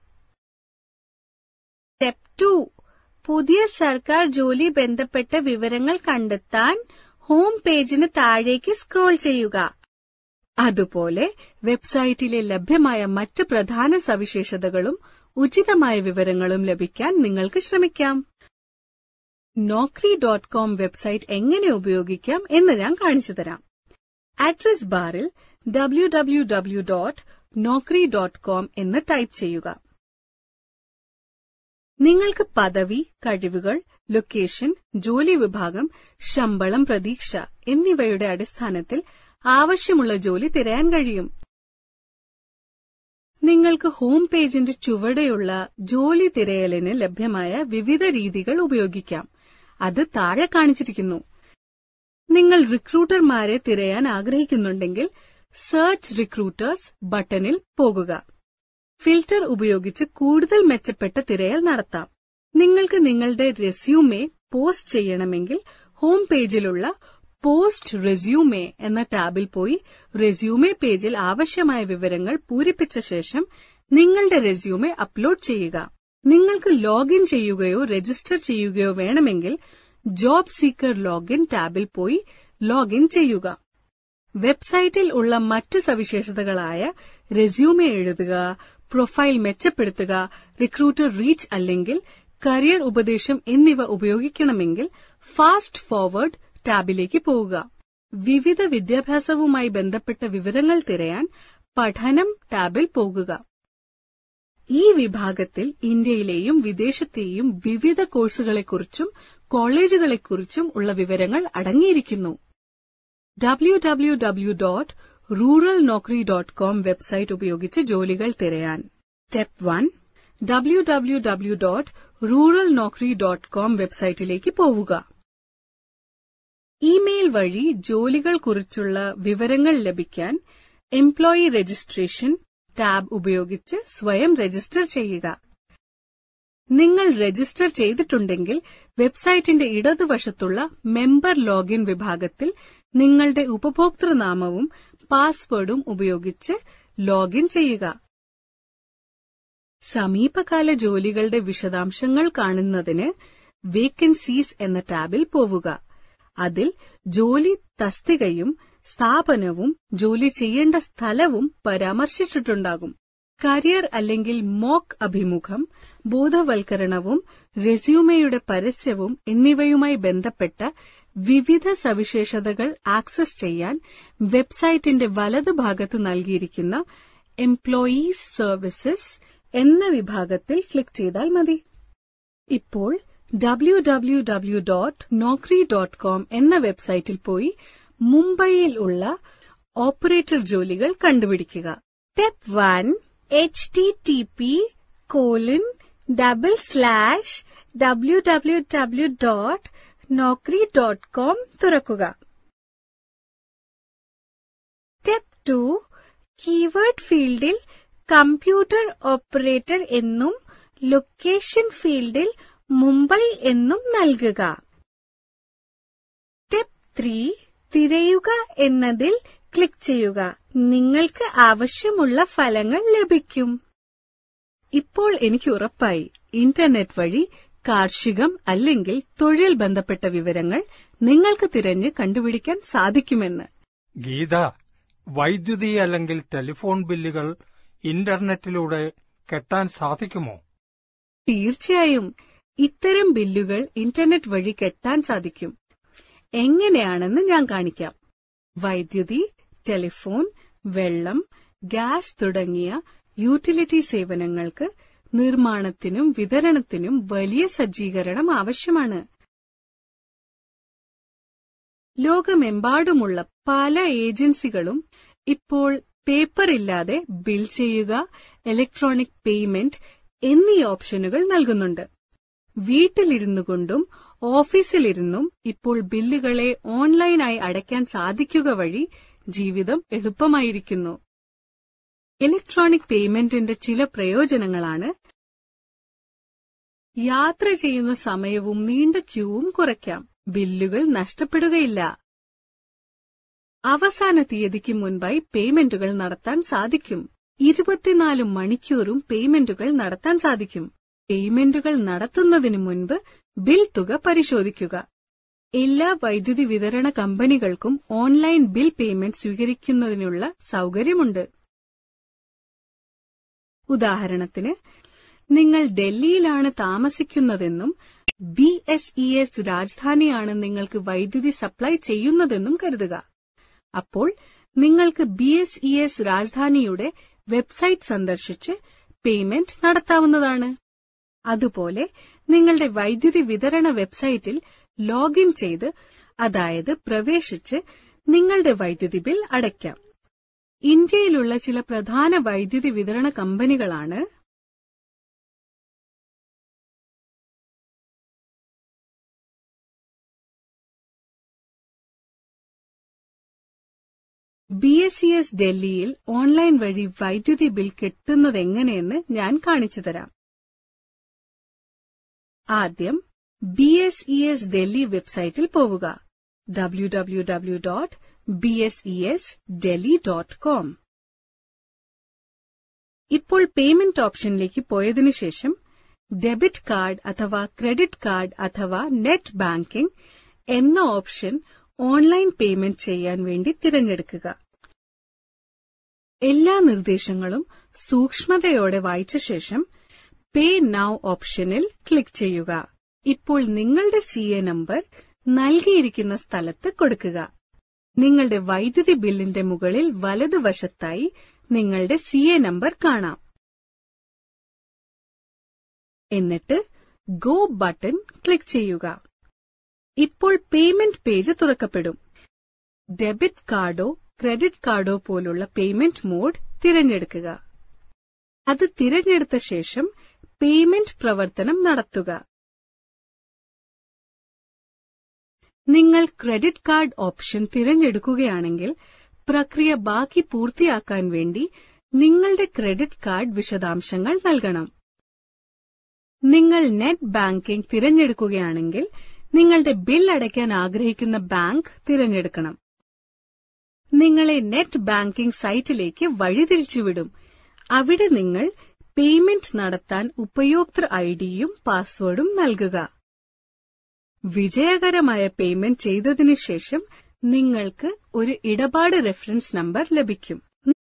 സ്റ്റെപ്പ് ടു പുതിയ സർക്കാർ ജോലി ബന്ധപ്പെട്ട വിവരങ്ങൾ കണ്ടെത്താൻ ഹോം പേജിന് താഴേക്ക് സ്ക്രോൾ ചെയ്യുക അതുപോലെ വെബ്സൈറ്റിലെ ലഭ്യമായ മറ്റ് പ്രധാന സവിശേഷതകളും ഉചിതമായ വിവരങ്ങളും ലഭിക്കാൻ നിങ്ങൾക്ക് ശ്രമിക്കാം നോക്രി ഡോട്ട് കോം വെബ്സൈറ്റ് എങ്ങനെ ഉപയോഗിക്കാം എന്ന് ഞാൻ കാണിച്ചു തരാം അഡ്രസ് ബാറിൽ W W W dot Naukri dot com എന്ന് ടൈപ്പ് ചെയ്യുക നിങ്ങൾക്ക് പദവി കഴിവുകൾ ലൊക്കേഷൻ ജോലി വിഭാഗം ശമ്പളം പ്രതീക്ഷ എന്നിവയുടെ അടിസ്ഥാനത്തിൽ ആവശ്യമുള്ള ജോലി തിരയാൻ കഴിയും നിങ്ങൾക്ക് ഹോം പേജിന്റെ ചുവടെയുള്ള ജോലി തിരയലിന് ലഭ്യമായ വിവിധ രീതികൾ ഉപയോഗിക്കാം അത് താഴെ കാണിച്ചിരിക്കുന്നു നിങ്ങൾ റിക്രൂട്ടർമാരെ തിരയാൻ ആഗ്രഹിക്കുന്നുണ്ടെങ്കിൽ സെർച്ച് റിക്രൂട്ടേഴ്സ് ബട്ടണിൽ പോകുക ഫിൽറ്റർ ഉപയോഗിച്ച് കൂടുതൽ മെച്ചപ്പെട്ട തിരയൽ നടത്താം നിങ്ങൾക്ക് നിങ്ങളുടെ റെസ്യൂമെ പോസ്റ്റ് ചെയ്യണമെങ്കിൽ ഹോം പേജിലുള്ള പോസ്റ്റ് റെസ്യൂമെ എന്ന ടാബിൽ പോയി റെസ്യൂമെ പേജിൽ ആവശ്യമായ വിവരങ്ങൾ പൂരിപ്പിച്ച ശേഷം നിങ്ങളുടെ റെസ്യൂമെ അപ്ലോഡ് ചെയ്യുക നിങ്ങൾക്ക് ലോഗിൻ ചെയ്യുകയോ രജിസ്റ്റർ ചെയ്യുകയോ വേണമെങ്കിൽ ജോബ് സീക്കർ ലോഗിൻ ടാബിൽ പോയി ലോഗിൻ ചെയ്യുക വെബ്സൈറ്റിൽ ഉള്ള മറ്റ് സവിശേഷതകളായ റെസ്യൂമെ എഴുതുക പ്രൊഫൈൽ മെച്ചപ്പെടുത്തുക റിക്രൂട്ടർ റീച്ച് അല്ലെങ്കിൽ കരിയർ ഉപദേശം എന്നിവ ഉപയോഗിക്കണമെങ്കിൽ ഫാസ്റ്റ് ഫോർവേഡ് ടാബിലേക്ക് പോവുക വിവിധ വിദ്യാഭ്യാസവുമായി ബന്ധപ്പെട്ട വിവരങ്ങൾ തിരയാൻ പഠനം ടാബിൽ പോകുക ഈ വിഭാഗത്തിൽ ഇന്ത്യയിലെയും വിദേശത്തെയും വിവിധ കോഴ്സുകളെക്കുറിച്ചും കോളേജുകളെക്കുറിച്ചും ഉള്ള വിവരങ്ങൾ അടങ്ങിയിരിക്കുന്നു W W W dot rural Naukri dot com website ഉപയോഗിച്ച് ജോലികൾ തിരയാൻ step one W W W dot rural Naukri dot com വെബ്സൈറ്റിലേക്ക് പോവുക ഇമെയിൽ വഴി ജോലികൾ കുറിച്ചുള്ള വിവരങ്ങൾ ലഭിക്കാൻ എംപ്ലോയി രജിസ്ട്രേഷൻ ടാബ് ഉപയോഗിച്ച് സ്വയം രജിസ്റ്റർ ചെയ്യുക നിങ്ങൾ രജിസ്റ്റർ ചെയ്തിട്ടുണ്ടെങ്കിൽ വെബ്സൈറ്റിന്റെ ഇടതുവശത്തുള്ള മെമ്പർ ലോഗിൻ വിഭാഗത്തിൽ നിങ്ങളുടെ ഉപഭോക്തൃനാമവും പാസ്വേഡും ഉപയോഗിച്ച് ലോഗിൻ ചെയ്യുക സമീപകാല ജോലികളുടെ വിശദാംശങ്ങൾ കാണുന്നതിന് വേക്കൻസീസ് എന്ന ടാബിൽ പോവുക അതിൽ ജോലി തസ്തികയും സ്ഥാപനവും ജോലി ചെയ്യേണ്ട സ്ഥലവും പരാമർശിച്ചിട്ടുണ്ടാകും കരിയർ അല്ലെങ്കിൽ മോക്ക് അഭിമുഖം ബോധവൽക്കരണവും റെസ്യൂമെയുടെ പരസ്യവും എന്നിവയുമായി ബന്ധപ്പെട്ട വിവിധ സവിശേഷതകൾ ആക്സസ് ചെയ്യാൻ വെബ്സൈറ്റിന്റെ വലതുഭാഗത്ത് നൽകിയിരിക്കുന്ന എംപ്ലോയീസ് സർവീസസ് എന്ന വിഭാഗത്തിൽ ക്ലിക്ക് ചെയ്താൽ മതി ഇപ്പോൾ W W W dot Naukri dot com എന്ന വെബ്സൈറ്റിൽ പോയി മുംബൈയിൽ ഉള്ള ഓപ്പറേറ്റർ ജോലികൾ കണ്ടുപിടിക്കുക step one H T T P colon double slash W W W dot Naukri dot com തുറക്കുക സ്റ്റെപ്പ് ടു കീവേഡ് ഫീൽഡിൽ കമ്പ്യൂട്ടർ ഓപ്പറേറ്റർ എന്നും ലൊക്കേഷൻ ഫീൽഡിൽ മുംബൈ എന്നും നൽകുക സ്റ്റെപ്പ് ത്രീ തിരയുക എന്നതിൽ ക്ലിക്ക് ചെയ്യുക നിങ്ങൾക്ക് ആവശ്യമുള്ള ഫലങ്ങൾ ലഭിക്കും ഇപ്പോൾ എനിക്ക് ഉറപ്പായി ഇന്റർനെറ്റ് വഴി കാർഷികം അല്ലെങ്കിൽ തൊഴിൽ ബന്ധപ്പെട്ട വിവരങ്ങൾ നിങ്ങൾക്ക് തിരഞ്ഞ് കണ്ടുപിടിക്കാൻ സാധിക്കുമെന്ന് ഗീത വൈദ്യുതി അല്ലെങ്കിൽ ടെലിഫോൺ ബില്ലുകൾ ഇന്റർനെറ്റിലൂടെ കെട്ടാൻ സാധിക്കുമോ തീർച്ചയായും ഇത്തരം ബില്ലുകൾ ഇന്റർനെറ്റ് വഴി കെട്ടാൻ സാധിക്കും എങ്ങനെയാണെന്ന് ഞാൻ കാണിക്കാം വൈദ്യുതി ടെലിഫോൺ വെള്ളം ഗ്യാസ് തുടങ്ങിയ യൂട്ടിലിറ്റി സേവനങ്ങൾക്ക് നിർമ്മാണത്തിനും വിതരണത്തിനും വലിയ സജ്ജീകരണം ആവശ്യമാണ് ലോകമെമ്പാടുമുള്ള പല ഏജൻസികളും ഇപ്പോൾ പേപ്പർ ഇല്ലാതെ ബിൽ ചെയ്യുക ഇലക്ട്രോണിക് പേയ്മെന്റ് എന്നീ ഓപ്ഷനുകൾ നൽകുന്നുണ്ട് വീട്ടിലിരുന്നു കൊണ്ടും ഓഫീസിലിരുന്നും ഇപ്പോൾ ബില്ലുകളെ ഓൺലൈനായി അടയ്ക്കാൻ സാധിക്കുക വഴി ജീവിതം എളുപ്പമായിരിക്കുന്നു ഇലക്ട്രോണിക് പേയ്മെന്റിന്റെ ചില പ്രയോജനങ്ങളാണ് യാത്ര ചെയ്യുന്ന സമയവും നീണ്ട ക്യൂവും കുറയ്ക്കാം ബില്ലുകൾ നഷ്ടപ്പെടുകയില്ല അവസാന തീയതിക്ക് മുൻപായി പേയ്മെന്റുകൾ നടത്താൻ സാധിക്കും ഇരുപത്തിനാല് മണിക്കൂറും പേയ്മെന്റുകൾ നടത്താൻ സാധിക്കും പേയ്മെന്റുകൾ നടത്തുന്നതിന് മുൻപ് ബിൽ തുക പരിശോധിക്കുക എല്ലാ വൈദ്യുതി വിതരണ കമ്പനികൾക്കും ഓൺലൈൻ ബിൽ പേയ്മെന്റ് സ്വീകരിക്കുന്നതിനുള്ള സൗകര്യമുണ്ട് ഉദാഹരണത്തിന് നിങ്ങൾ ഡൽഹിയിലാണ് താമസിക്കുന്നതെന്നും ബി എസ് ഇ എസ് രാജധാനിയാണ് നിങ്ങൾക്ക് വൈദ്യുതി സപ്ലൈ ചെയ്യുന്നതെന്നും കരുതുക അപ്പോൾ നിങ്ങൾക്ക് ബി എസ് ഇ എസ് രാജധാനിയുടെ വെബ്സൈറ്റ് സന്ദർശിച്ച് പേയ്മെന്റ് നടത്താവുന്നതാണ് അതുപോലെ നിങ്ങളുടെ വൈദ്യുതി വിതരണ വെബ്സൈറ്റിൽ ലോഗിൻ ചെയ്ത് അതായത് പ്രവേശിച്ച് നിങ്ങളുടെ വൈദ്യുതി ബിൽ അടയ്ക്കാം ഇന്ത്യയിലുള്ള ചില പ്രധാന വൈദ്യുതി വിതരണ കമ്പനികളാണ് ബി എസ് സി എസ് ഡൽഹിയിൽ ഓൺലൈൻ വഴി വൈദ്യുതി ബിൽ കെട്ടുന്നതെങ്ങനെയെന്ന് ഞാൻ കാണിച്ചുതരാം ആദ്യം B S E S Delhi website പോവുക W W W dot B S E S Delhi dot com ഇപ്പോൾ പേയ്മെന്റ് ഓപ്ഷനിലേക്ക് പോയതിനു ശേഷം ഡെബിറ്റ് കാർഡ് അഥവാ ക്രെഡിറ്റ് കാർഡ് അഥവാ നെറ്റ് ബാങ്കിംഗ് എന്ന ഓപ്ഷൻ ഓൺലൈൻ പേയ്മെന്റ് ചെയ്യാൻ വേണ്ടി തിരഞ്ഞെടുക്കുക എല്ലാ നിർദ്ദേശങ്ങളും സൂക്ഷ്മതയോടെ വായിച്ച ശേഷം പേ നൌ ഓപ്ഷനിൽ ക്ലിക്ക് ചെയ്യുക ഇപ്പോൾ നിങ്ങളുടെ സി എ നമ്പർ നൽകിയിരിക്കുന്ന സ്ഥലത്ത് കൊടുക്കുക നിങ്ങളുടെ വൈദ്യുതി ബില്ലിന്റെ മുകളിൽ വലതുവശത്തായി നിങ്ങളുടെ സി എ നമ്പർ കാണാം എന്നിട്ട് ഗോ ബട്ടൺ ക്ലിക്ക് ചെയ്യുക ഇപ്പോൾ പേയ്മെന്റ് പേജ് തുറക്കപ്പെടും ഡെബിറ്റ് കാർഡോ ക്രെഡിറ്റ് കാർഡോ പോലുള്ള പേയ്മെന്റ് മോഡ് തിരഞ്ഞെടുക്കുക അത് തിരഞ്ഞെടുത്ത ശേഷം പേയ്മെന്റ് പ്രവർത്തനം നടത്തുക നിങ്ങൾ ക്രെഡിറ്റ് കാർഡ് ഓപ്ഷൻ തിരഞ്ഞെടുക്കുകയാണെങ്കിൽ പ്രക്രിയ ബാക്കി പൂർത്തിയാക്കാൻ വേണ്ടി നിങ്ങളുടെ ക്രെഡിറ്റ് കാർഡ് വിശദാംശങ്ങൾ നൽകണം നിങ്ങൾ നെറ്റ് ബാങ്കിംഗ് തിരഞ്ഞെടുക്കുകയാണെങ്കിൽ നിങ്ങളുടെ ബിൽ അടയ്ക്കാൻ ആഗ്രഹിക്കുന്ന ബാങ്ക് തിരഞ്ഞെടുക്കണം നിങ്ങളെ നെറ്റ് ബാങ്കിംഗ് സൈറ്റിലേക്ക് വഴിതിരിച്ചുവിടും അവിടെ നിങ്ങൾ പേയ്മെന്റ് നടത്താൻ ഉപയോക്തൃ ഐഡിയും പാസ്വേഡും നൽകുക വിജയകരമായ പേയ്മെന്റ് ചെയ്തതിനു ശേഷം നിങ്ങൾക്ക് ഒരു ഇടപാട് റെഫറൻസ് നമ്പർ ലഭിക്കും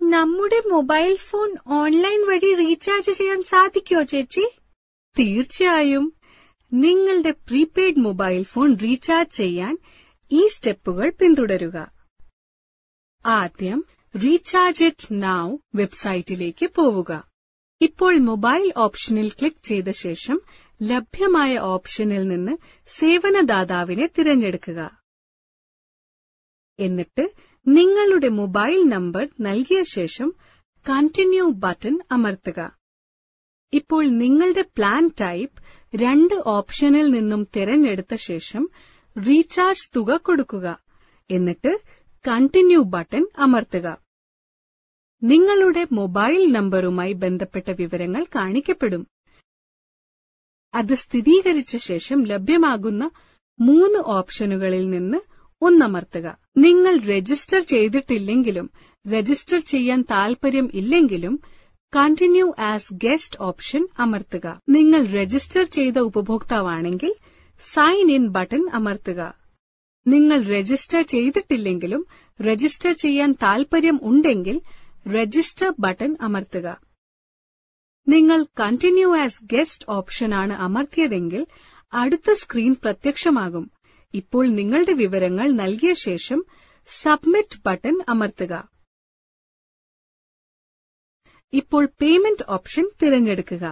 നമ്മുടെ മൊബൈൽ ഫോൺ ഓൺലൈൻ വഴി റീചാർജ് ചെയ്യാൻ സാധിക്കോ ചേച്ചി തീർച്ചയായും നിങ്ങളുടെ പ്രീപെയ്ഡ് മൊബൈൽ ഫോൺ റീചാർജ് ചെയ്യാൻ ഈ സ്റ്റെപ്പുകൾ പിന്തുടരുക ആദ്യം റീചാർജ് ഇറ്റ് നൗ വെബ്സൈറ്റിലേക്ക് പോവുക ഇപ്പോൾ മൊബൈൽ ഓപ്ഷനിൽ ക്ലിക്ക് ചെയ്ത ശേഷം ലഭ്യമായ ഓപ്ഷനിൽ നിന്ന് സേവനദാതാവിനെ തിരഞ്ഞെടുക്കുക എന്നിട്ട് നിങ്ങളുടെ മൊബൈൽ നമ്പർ നൽകിയ ശേഷം കണ്ടിന്യൂ ബട്ടൺ അമർത്തുക ഇപ്പോൾ നിങ്ങളുടെ പ്ലാൻ ടൈപ്പ് രണ്ട് ഓപ്ഷനിൽ നിന്നും തിരഞ്ഞെടുത്ത ശേഷം റീചാർജ് തുക കൊടുക്കുക എന്നിട്ട് കണ്ടിന്യൂ ബട്ടൺ അമർത്തുക നിങ്ങളുടെ മൊബൈൽ നമ്പറുമായി ബന്ധപ്പെട്ട വിവരങ്ങൾ കാണിക്കപ്പെടും അത് സ്ഥിരീകരിച്ച ശേഷം ലഭ്യമാകുന്ന മൂന്ന് ഓപ്ഷനുകളിൽ നിന്ന് ഒന്നമർത്തുക നിങ്ങൾ രജിസ്റ്റർ ചെയ്തിട്ടില്ലെങ്കിലും രജിസ്റ്റർ ചെയ്യാൻ താൽപര്യം ഇല്ലെങ്കിലും കണ്ടിന്യൂ ആസ് ഗസ്റ്റ് ഓപ്ഷൻ അമർത്തുക നിങ്ങൾ രജിസ്റ്റർ ചെയ്ത ഉപഭോക്താവാണെങ്കിൽ സൈൻ ഇൻ ബട്ടൺ അമർത്തുക നിങ്ങൾ രജിസ്റ്റർ ചെയ്തിട്ടില്ലെങ്കിലും രജിസ്റ്റർ ചെയ്യാൻ താൽപര്യം ഉണ്ടെങ്കിൽ രജിസ്റ്റർ ബട്ടൺ അമർത്തുക നിങ്ങൾ കണ്ടിന്യൂ ആസ് ഗസ്റ്റ് ഓപ്ഷനാണ് അമർത്തിയതെങ്കിൽ അടുത്ത സ്ക്രീൻ പ്രത്യക്ഷമാകും ഇപ്പോൾ നിങ്ങളുടെ വിവരങ്ങൾ നൽകിയ ശേഷം സബ്മിറ്റ് ബട്ടൺ അമർത്തുക ഇപ്പോൾ പേയ്മെന്റ് ഓപ്ഷൻ തിരഞ്ഞെടുക്കുക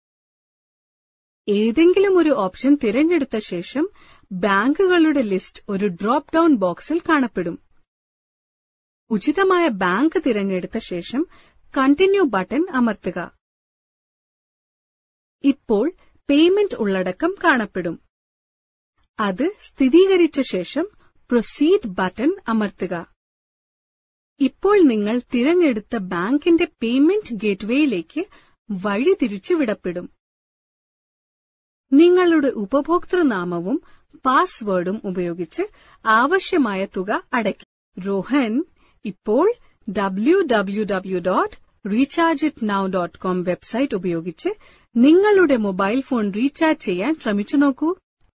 ഏതെങ്കിലും ഒരു ഓപ്ഷൻ തിരഞ്ഞെടുത്ത ശേഷം ബാങ്കുകളുടെ ലിസ്റ്റ് ഒരു ഡ്രോപ്പ് ഡൌൺ ബോക്സിൽ കാണപ്പെടും ഉചിതമായ ബാങ്ക് തിരഞ്ഞെടുത്ത ശേഷം കണ്ടിന്യൂ ബട്ടൺ അമർത്തുക ഇപ്പോൾ പേയ്മെന്റ് ഉള്ളടക്കം കാണപ്പെടും അത് സ്ഥിരീകരിച്ച ശേഷം പ്രൊസീഡ് ബട്ടൺ അമർത്തുക ഇപ്പോൾ നിങ്ങൾ തിരഞ്ഞെടുത്ത ബാങ്കിന്റെ പേയ്മെന്റ് ഗേറ്റ്വേയിലേക്ക് വഴിതിരിച്ചു വിടപ്പെടും നിങ്ങളുടെ ഉപഭോക്തൃനാമവും പാസ്വേഡും ഉപയോഗിച്ച് ആവശ്യമായ തുക അടയ്ക്കും രോഹൻ ഇപ്പോൾ W W W dot recharge it now dot com website ഉപയോഗിച്ച് നിങ്ങളുടെ മൊബൈൽ ഫോൺ റീചാർജ് ചെയ്യാൻ ശ്രമിച്ചു നോക്കൂ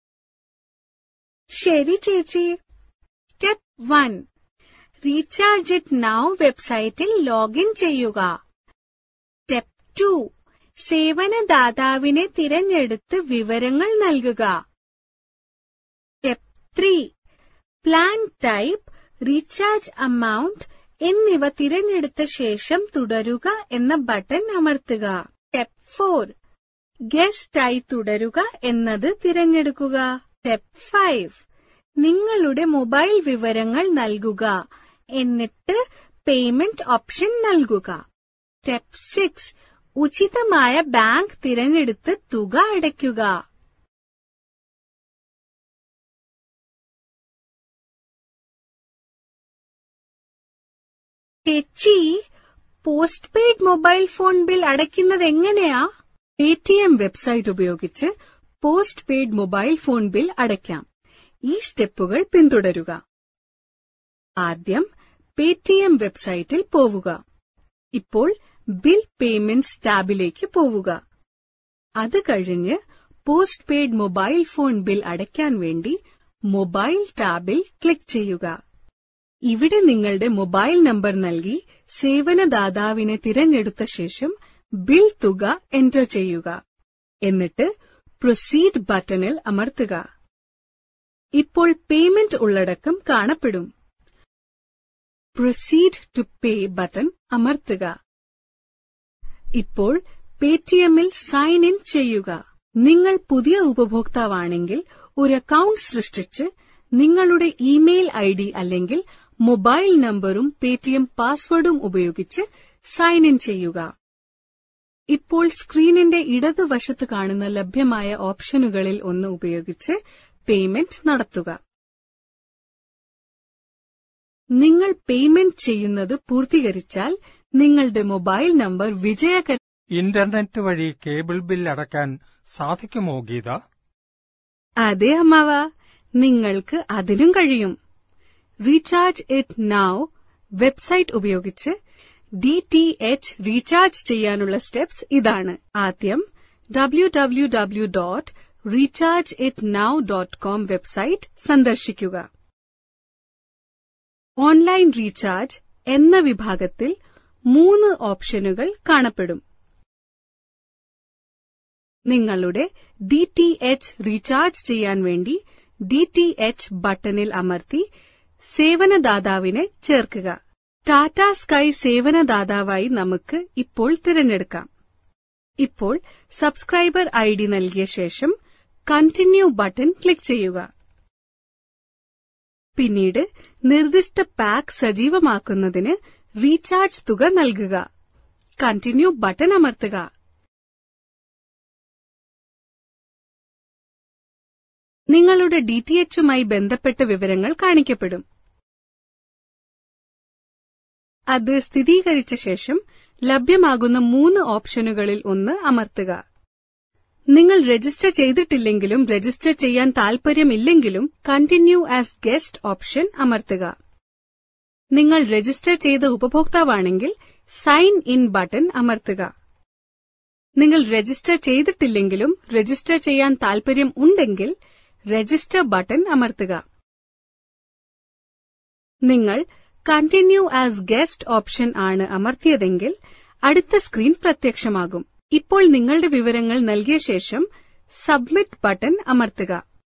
ശരി ചേച്ചി step one recharge it now വെബ്സൈറ്റിൽ ലോഗിൻ ചെയ്യുക സ്റ്റെപ്പ് ടു സേവനദാതാവിനെ തിരഞ്ഞെടുത്ത് വിവരങ്ങൾ നൽകുക step three plan type recharge amount എന്നിവ തിരഞ്ഞെടുത്ത ശേഷം തുടരുക എന്ന ബട്ടൺ അമർത്തുക സ്റ്റെപ്പ് ഫോർ ഗസ്റ്റായി തുടരുക എന്നത് തിരഞ്ഞെടുക്കുക സ്റ്റെപ്പ് ഫൈവ് നിങ്ങളുടെ മൊബൈൽ വിവരങ്ങൾ നൽകുക എന്നിട്ട് പേയ്മെന്റ് ഓപ്ഷൻ നൽകുക സ്റ്റെപ്പ് സിക്സ് ഉചിതമായ ബാങ്ക് തിരഞ്ഞെടുത്ത് തുക അടയ്ക്കുക ചേച്ചി postpaid mobile phone bill അടയ്ക്കുന്നത് എങ്ങനെയാ പേടിഎം വെബ്സൈറ്റ് ഉപയോഗിച്ച് postpaid mobile phone bill അടയ്ക്കാം ഈ സ്റ്റെപ്പുകൾ പിന്തുടരുക ആദ്യം പേടിഎം വെബ്സൈറ്റിൽ പോവുക ഇപ്പോൾ ബിൽ പേയ്മെന്റ്സ് ടാബിലേക്ക് പോവുക അത് കഴിഞ്ഞ് postpaid mobile phone bill അടയ്ക്കാൻ വേണ്ടി മൊബൈൽ ടാബിൽ ക്ലിക്ക് ചെയ്യുക ഇവിടെ നിങ്ങളുടെ മൊബൈൽ നമ്പർ നൽകി സേവനദാതാവിനെ തിരഞ്ഞെടുത്ത ശേഷം ബിൽ തുക എന്റർ ചെയ്യുക എന്നിട്ട് പ്രൊസീഡ് ബട്ടണിൽ അമർത്തുക ഇപ്പോൾ പേയ്മെന്റ് ഉള്ളടക്കം കാണപ്പെടും പ്രൊസീഡ് ടു പേ ബട്ടൺ അമർത്തുക ഇപ്പോൾ പേടിഎമ്മിൽ സൈൻ ഇൻ ചെയ്യുക നിങ്ങൾ പുതിയ ഉപഭോക്താവാണെങ്കിൽ ഒരു അക്കൗണ്ട് സൃഷ്ടിച്ച് നിങ്ങളുടെ ഇമെയിൽ ഐ ഡി അല്ലെങ്കിൽ മൊബൈൽ നമ്പറും പേടിഎം പാസ്വേഡും ഉപയോഗിച്ച് സൈൻ ഇൻ ചെയ്യുക ഇപ്പോൾ സ്ക്രീനിന്റെ ഇടതുവശത്ത് കാണുന്ന ലഭ്യമായ ഓപ്ഷനുകളിൽ ഒന്ന് ഉപയോഗിച്ച് പേയ്മെന്റ് നടത്തുക നിങ്ങൾ പേയ്മെന്റ് ചെയ്യുന്നത് പൂർത്തീകരിച്ചാൽ നിങ്ങളുടെ മൊബൈൽ നമ്പർ വിജയകര ഇന്റർനെറ്റ് വഴി കേബിൾ ബിൽ അടയ്ക്കാൻ സാധിക്കുമോ ഗീത അതെ അമ്മാവ നിങ്ങൾക്ക് അതിനും കഴിയും റീചാർജ് ഇറ്റ് നൗ വെബ്സൈറ്റ് ഉപയോഗിച്ച് ഡി ടി എച്ച് റീചാർജ് ചെയ്യാനുള്ള സ്റ്റെപ്സ് ഇതാണ് ആദ്യം W W W dot recharge it now dot com website സന്ദർശിക്കുക ഓൺലൈൻ റീചാർജ് എന്ന വിഭാഗത്തിൽ മൂന്ന് ഓപ്ഷനുകൾ കാണപ്പെടും നിങ്ങളുടെ ഡി ടി എച്ച് റീചാർജ് ചെയ്യാൻ വേണ്ടി ഡി ടി എച്ച് ബട്ടണിൽ അമർത്തി സേവനദാതാവിനെ ചേർക്കുക ടാറ്റ സ്കൈ സേവനദാതാവായി നമുക്ക് ഇപ്പോൾ തിരഞ്ഞെടുക്കാം ഇപ്പോൾ സബ്സ്ക്രൈബർ ഐ ഡി നൽകിയ ശേഷം കണ്ടിന്യൂ ബട്ടൺ ക്ലിക്ക് ചെയ്യുക പിന്നീട് നിർദ്ദിഷ്ട പാക്ക് സജീവമാക്കുന്നതിന് റീചാർജ് തുക നൽകുക കണ്ടിന്യൂ ബട്ടൺ അമർത്തുക നിങ്ങളുടെ ഡി ടി എച്ചുമായി ബന്ധപ്പെട്ട വിവരങ്ങൾ കാണിക്കപ്പെടും അത് സ്ഥിരീകരിച്ച ശേഷം ലഭ്യമാകുന്ന മൂന്ന് ഓപ്ഷനുകളിൽ ഒന്ന് അമർത്തുക നിങ്ങൾ രജിസ്റ്റർ ചെയ്തിട്ടില്ലെങ്കിലും രജിസ്റ്റർ ചെയ്യാൻ താൽപര്യമില്ലെങ്കിലും കണ്ടിന്യൂ ആസ് ഗസ്റ്റ് ഓപ്ഷൻ അമർത്തുക നിങ്ങൾ രജിസ്റ്റർ ചെയ്ത ഉപഭോക്താവാണെങ്കിൽ സൈൻ ഇൻ ബട്ടൺ അമർത്തുക നിങ്ങൾ രജിസ്റ്റർ ചെയ്തിട്ടില്ലെങ്കിലും രജിസ്റ്റർ ചെയ്യാൻ താൽപര്യം ഉണ്ടെങ്കിൽ രജിസ്റ്റർ ബട്ടൺ അമർത്തുക നിങ്ങൾ കണ്ടിന്യൂ ആസ് ഗസ്റ്റ് ഓപ്ഷൻ ആണ് അമർത്തിയതെങ്കിൽ അടുത്ത സ്ക്രീൻ പ്രത്യക്ഷമാകും ഇപ്പോൾ നിങ്ങളുടെ വിവരങ്ങൾ നൽകിയ ശേഷം സബ്മിറ്റ് ബട്ടൺ അമർത്തുക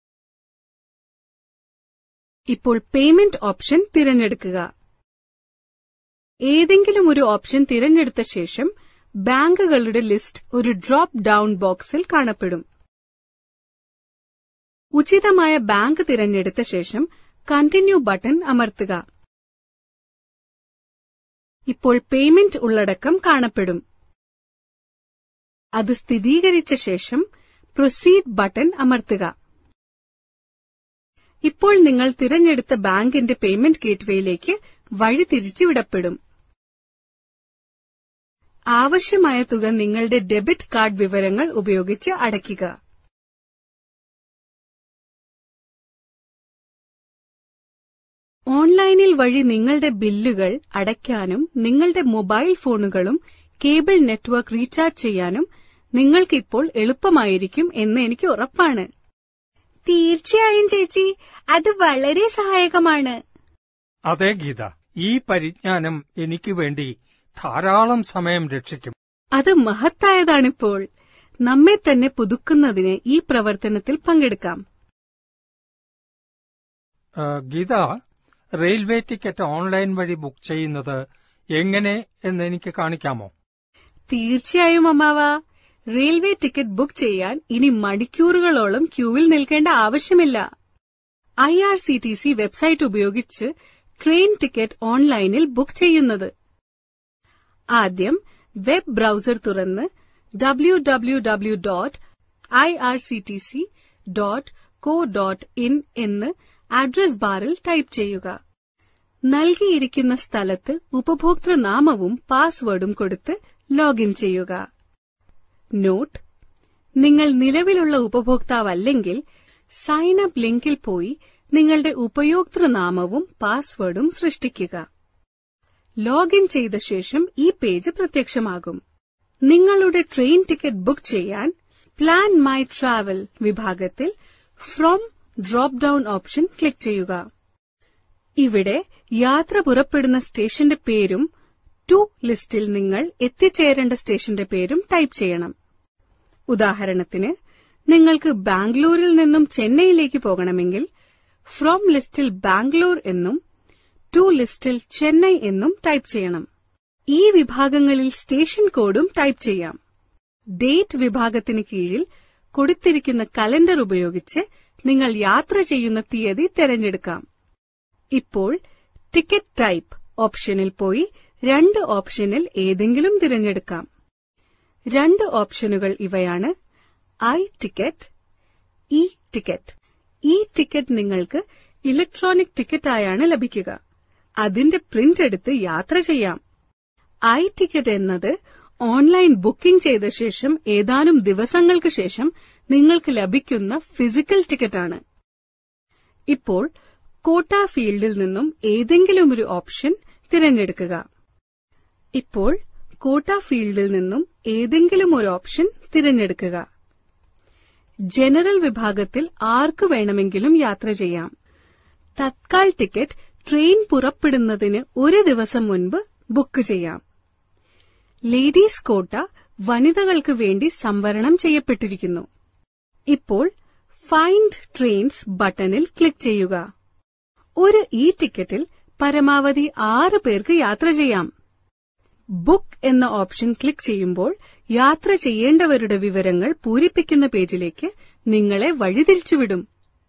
ഇപ്പോൾ പേയ്മെന്റ് ഓപ്ഷൻ തിരഞ്ഞെടുക്കുക ഏതെങ്കിലും ഒരു ഓപ്ഷൻ തിരഞ്ഞെടുത്ത ശേഷം ബാങ്കുകളുടെ ലിസ്റ്റ് ഒരു ഡ്രോപ്പ് ഡൌൺ ബോക്സിൽ കാണപ്പെടും ഉചിതമായ ബാങ്ക് തിരഞ്ഞെടുത്ത ശേഷം കണ്ടിന്യൂ ബട്ടൺ അമർത്തുക ഇപ്പോൾ പേയ്മെന്റ് ഉള്ളടക്കം കാണപ്പെടും അത് സ്ഥിരീകരിച്ച ശേഷം പ്രൊസീഡ് ബട്ടൺ അമർത്തുക ഇപ്പോൾ നിങ്ങൾ തിരഞ്ഞെടുത്ത ബാങ്കിന്റെ പേയ്മെന്റ് ഗേറ്റ്വേയിലേക്ക് വഴിതിരിച്ചുവിടപ്പെടും ആവശ്യമായ തുക നിങ്ങളുടെ ഡെബിറ്റ് കാർഡ് വിവരങ്ങൾ ഉപയോഗിച്ച് അടയ്ക്കുക ഓൺലൈനിൽ വഴി നിങ്ങളുടെ ബില്ലുകൾ അടയ്ക്കാനും നിങ്ങളുടെ മൊബൈൽ ഫോണുകളും കേബിൾ നെറ്റ്വർക്ക് റീചാർജ് ചെയ്യാനും നിങ്ങൾക്ക് ഇപ്പോൾ എളുപ്പമായിരിക്കും എന്ന് എനിക്ക് ഉറപ്പാണ് തീർച്ചയായും ചേച്ചി അത് വളരെ സഹായകമാണ് അതെ ഗീത ഈ പരിജ്ഞാനം എനിക്ക് വേണ്ടി ധാരാളം സമയം രക്ഷിക്കും അത് മഹത്തായതാണിപ്പോൾ നമ്മെ തന്നെ പുതുക്കുന്നതിന് ഈ പ്രവർത്തനത്തിൽ പങ്കെടുക്കാം ആ, ഗീത റെയിൽവേ ടിക്കറ്റ് ഓൺലൈൻ വഴി ബുക്ക് ചെയ്യുന്നത് എങ്ങനെ എന്ന് എനിക്ക് കാണിക്കാമോ തീർച്ചയായും അമ്മാവ റെയിൽവേ ടിക്കറ്റ് ബുക്ക് ചെയ്യാൻ ഇനി മണിക്കൂറുകളോളം ക്യൂവിൽ നിൽക്കേണ്ട ആവശ്യമില്ല I R C T C website ഉപയോഗിച്ച് ട്രെയിൻ ടിക്കറ്റ് ഓൺലൈനിൽ ബുക്ക് ചെയ്യുന്നത് ആദ്യം വെബ് ബ്രൌസർ തുറന്ന് W W W dot I R C T C dot co dot in എന്ന് അഡ്രസ് ബാറിൽ ടൈപ്പ് ചെയ്യുക നൽകിയിരിക്കുന്ന സ്ഥലത്ത് ഉപഭോക്തൃനാമവും പാസ്വേഡും കൊടുത്ത് ലോഗിൻ ചെയ്യുക നോട്ട് നിങ്ങൾ നിലവിലുള്ള ഉപഭോക്താവല്ലെങ്കിൽ സൈൻ അപ്പ് ലിങ്കിൽ പോയി നിങ്ങളുടെ ഉപയോക്തൃനാമവും പാസ്വേഡും സൃഷ്ടിക്കുക ലോഗിൻ ചെയ്ത ശേഷം ഈ പേജ് പ്രത്യക്ഷമാകും നിങ്ങളുടെ ട്രെയിൻ ടിക്കറ്റ് ബുക്ക് ചെയ്യാൻ പ്ലാൻ മൈ ട്രാവൽ വിഭാഗത്തിൽ from drop down option click ചെയ്യുക ഇവിടെ യാത്ര പുറപ്പെടുന്ന സ്റ്റേഷന്റെ പേരും ടു ലിസ്റ്റിൽ നിങ്ങൾ എത്തിച്ചേരേണ്ട സ്റ്റേഷന്റെ പേരും ടൈപ്പ് ചെയ്യണം ഉദാഹരണത്തിന് നിങ്ങൾക്ക് ബാംഗ്ലൂരിൽ നിന്നും ചെന്നൈയിലേക്ക് പോകണമെങ്കിൽ ഫ്രോം ലിസ്റ്റിൽ ബാംഗ്ലൂർ എന്നും ടു ലിസ്റ്റിൽ ചെന്നൈ എന്നും ടൈപ്പ് ചെയ്യണം ഈ വിഭാഗങ്ങളിൽ സ്റ്റേഷൻ കോഡും ടൈപ്പ് ചെയ്യാം ഡേറ്റ് വിഭാഗത്തിന് കീഴിൽ കൊടുത്തിരിക്കുന്ന കലണ്ടർ ഉപയോഗിച്ച് നിങ്ങൾ യാത്ര ചെയ്യുന്ന തീയതി തിരഞ്ഞെടുക്കാം ഇപ്പോൾ ടിക്കറ്റ് ടൈപ്പ് ഓപ്ഷനിൽ പോയി രണ്ട് ഓപ്ഷനിൽ ഏതെങ്കിലും തിരഞ്ഞെടുക്കാം രണ്ട് ഓപ്ഷനുകൾ ഇവയാണ് ഐ ടിക്കറ്റ് ഇ ടിക്കറ്റ് ഈ ടിക്കറ്റ് നിങ്ങൾക്ക് ഇലക്ട്രോണിക് ടിക്കറ്റായാണ് ലഭിക്കുക അതിന്റെ പ്രിന്റ് എടുത്ത് യാത്ര ചെയ്യാം ഐ ടിക്കറ്റ് എന്നത് ഓൺലൈൻ ബുക്കിംഗ് ചെയ്ത ശേഷം ഏതാനും ദിവസങ്ങൾക്ക് ശേഷം നിങ്ങൾക്ക് ലഭിക്കുന്ന ഫിസിക്കൽ ടിക്കറ്റാണ് ഇപ്പോൾ കോട്ട ഫീൽഡിൽ നിന്നും ഏതെങ്കിലും ഒരു ഓപ്ഷൻ തിരഞ്ഞെടുക്കുക ഇപ്പോൾ കോട്ട ഫീൽഡിൽ നിന്നും ഏതെങ്കിലും ഒരു ഓപ്ഷൻ തിരഞ്ഞെടുക്കുക ജനറൽ വിഭാഗത്തിൽ ആർക്ക് വേണമെങ്കിലും യാത്ര ചെയ്യാം തത്കാൽ ടിക്കറ്റ് ട്രെയിൻ പുറപ്പെടുന്നതിന് ഒരു ദിവസം മുൻപ് ബുക്ക് ചെയ്യാം ലേഡീസ് കോട്ട വനിതകൾക്ക് വേണ്ടി സംവരണം ചെയ്യപ്പെട്ടിരിക്കുന്നു ഇപ്പോൾ ഫൈൻഡ് ട്രെയിൻസ് ബട്ടണിൽ ക്ലിക്ക് ചെയ്യുക ഒരു ഇ ടിക്കറ്റിൽ പരമാവധി ആറ് പേർക്ക് യാത്ര ചെയ്യാം ബുക്ക് എന്ന ഓപ്ഷൻ ക്ലിക്ക് ചെയ്യുമ്പോൾ യാത്ര ചെയ്യേണ്ടവരുടെ വിവരങ്ങൾ പൂരിപ്പിക്കുന്ന പേജിലേക്ക് നിങ്ങളെ വഴിതിരിച്ചുവിടും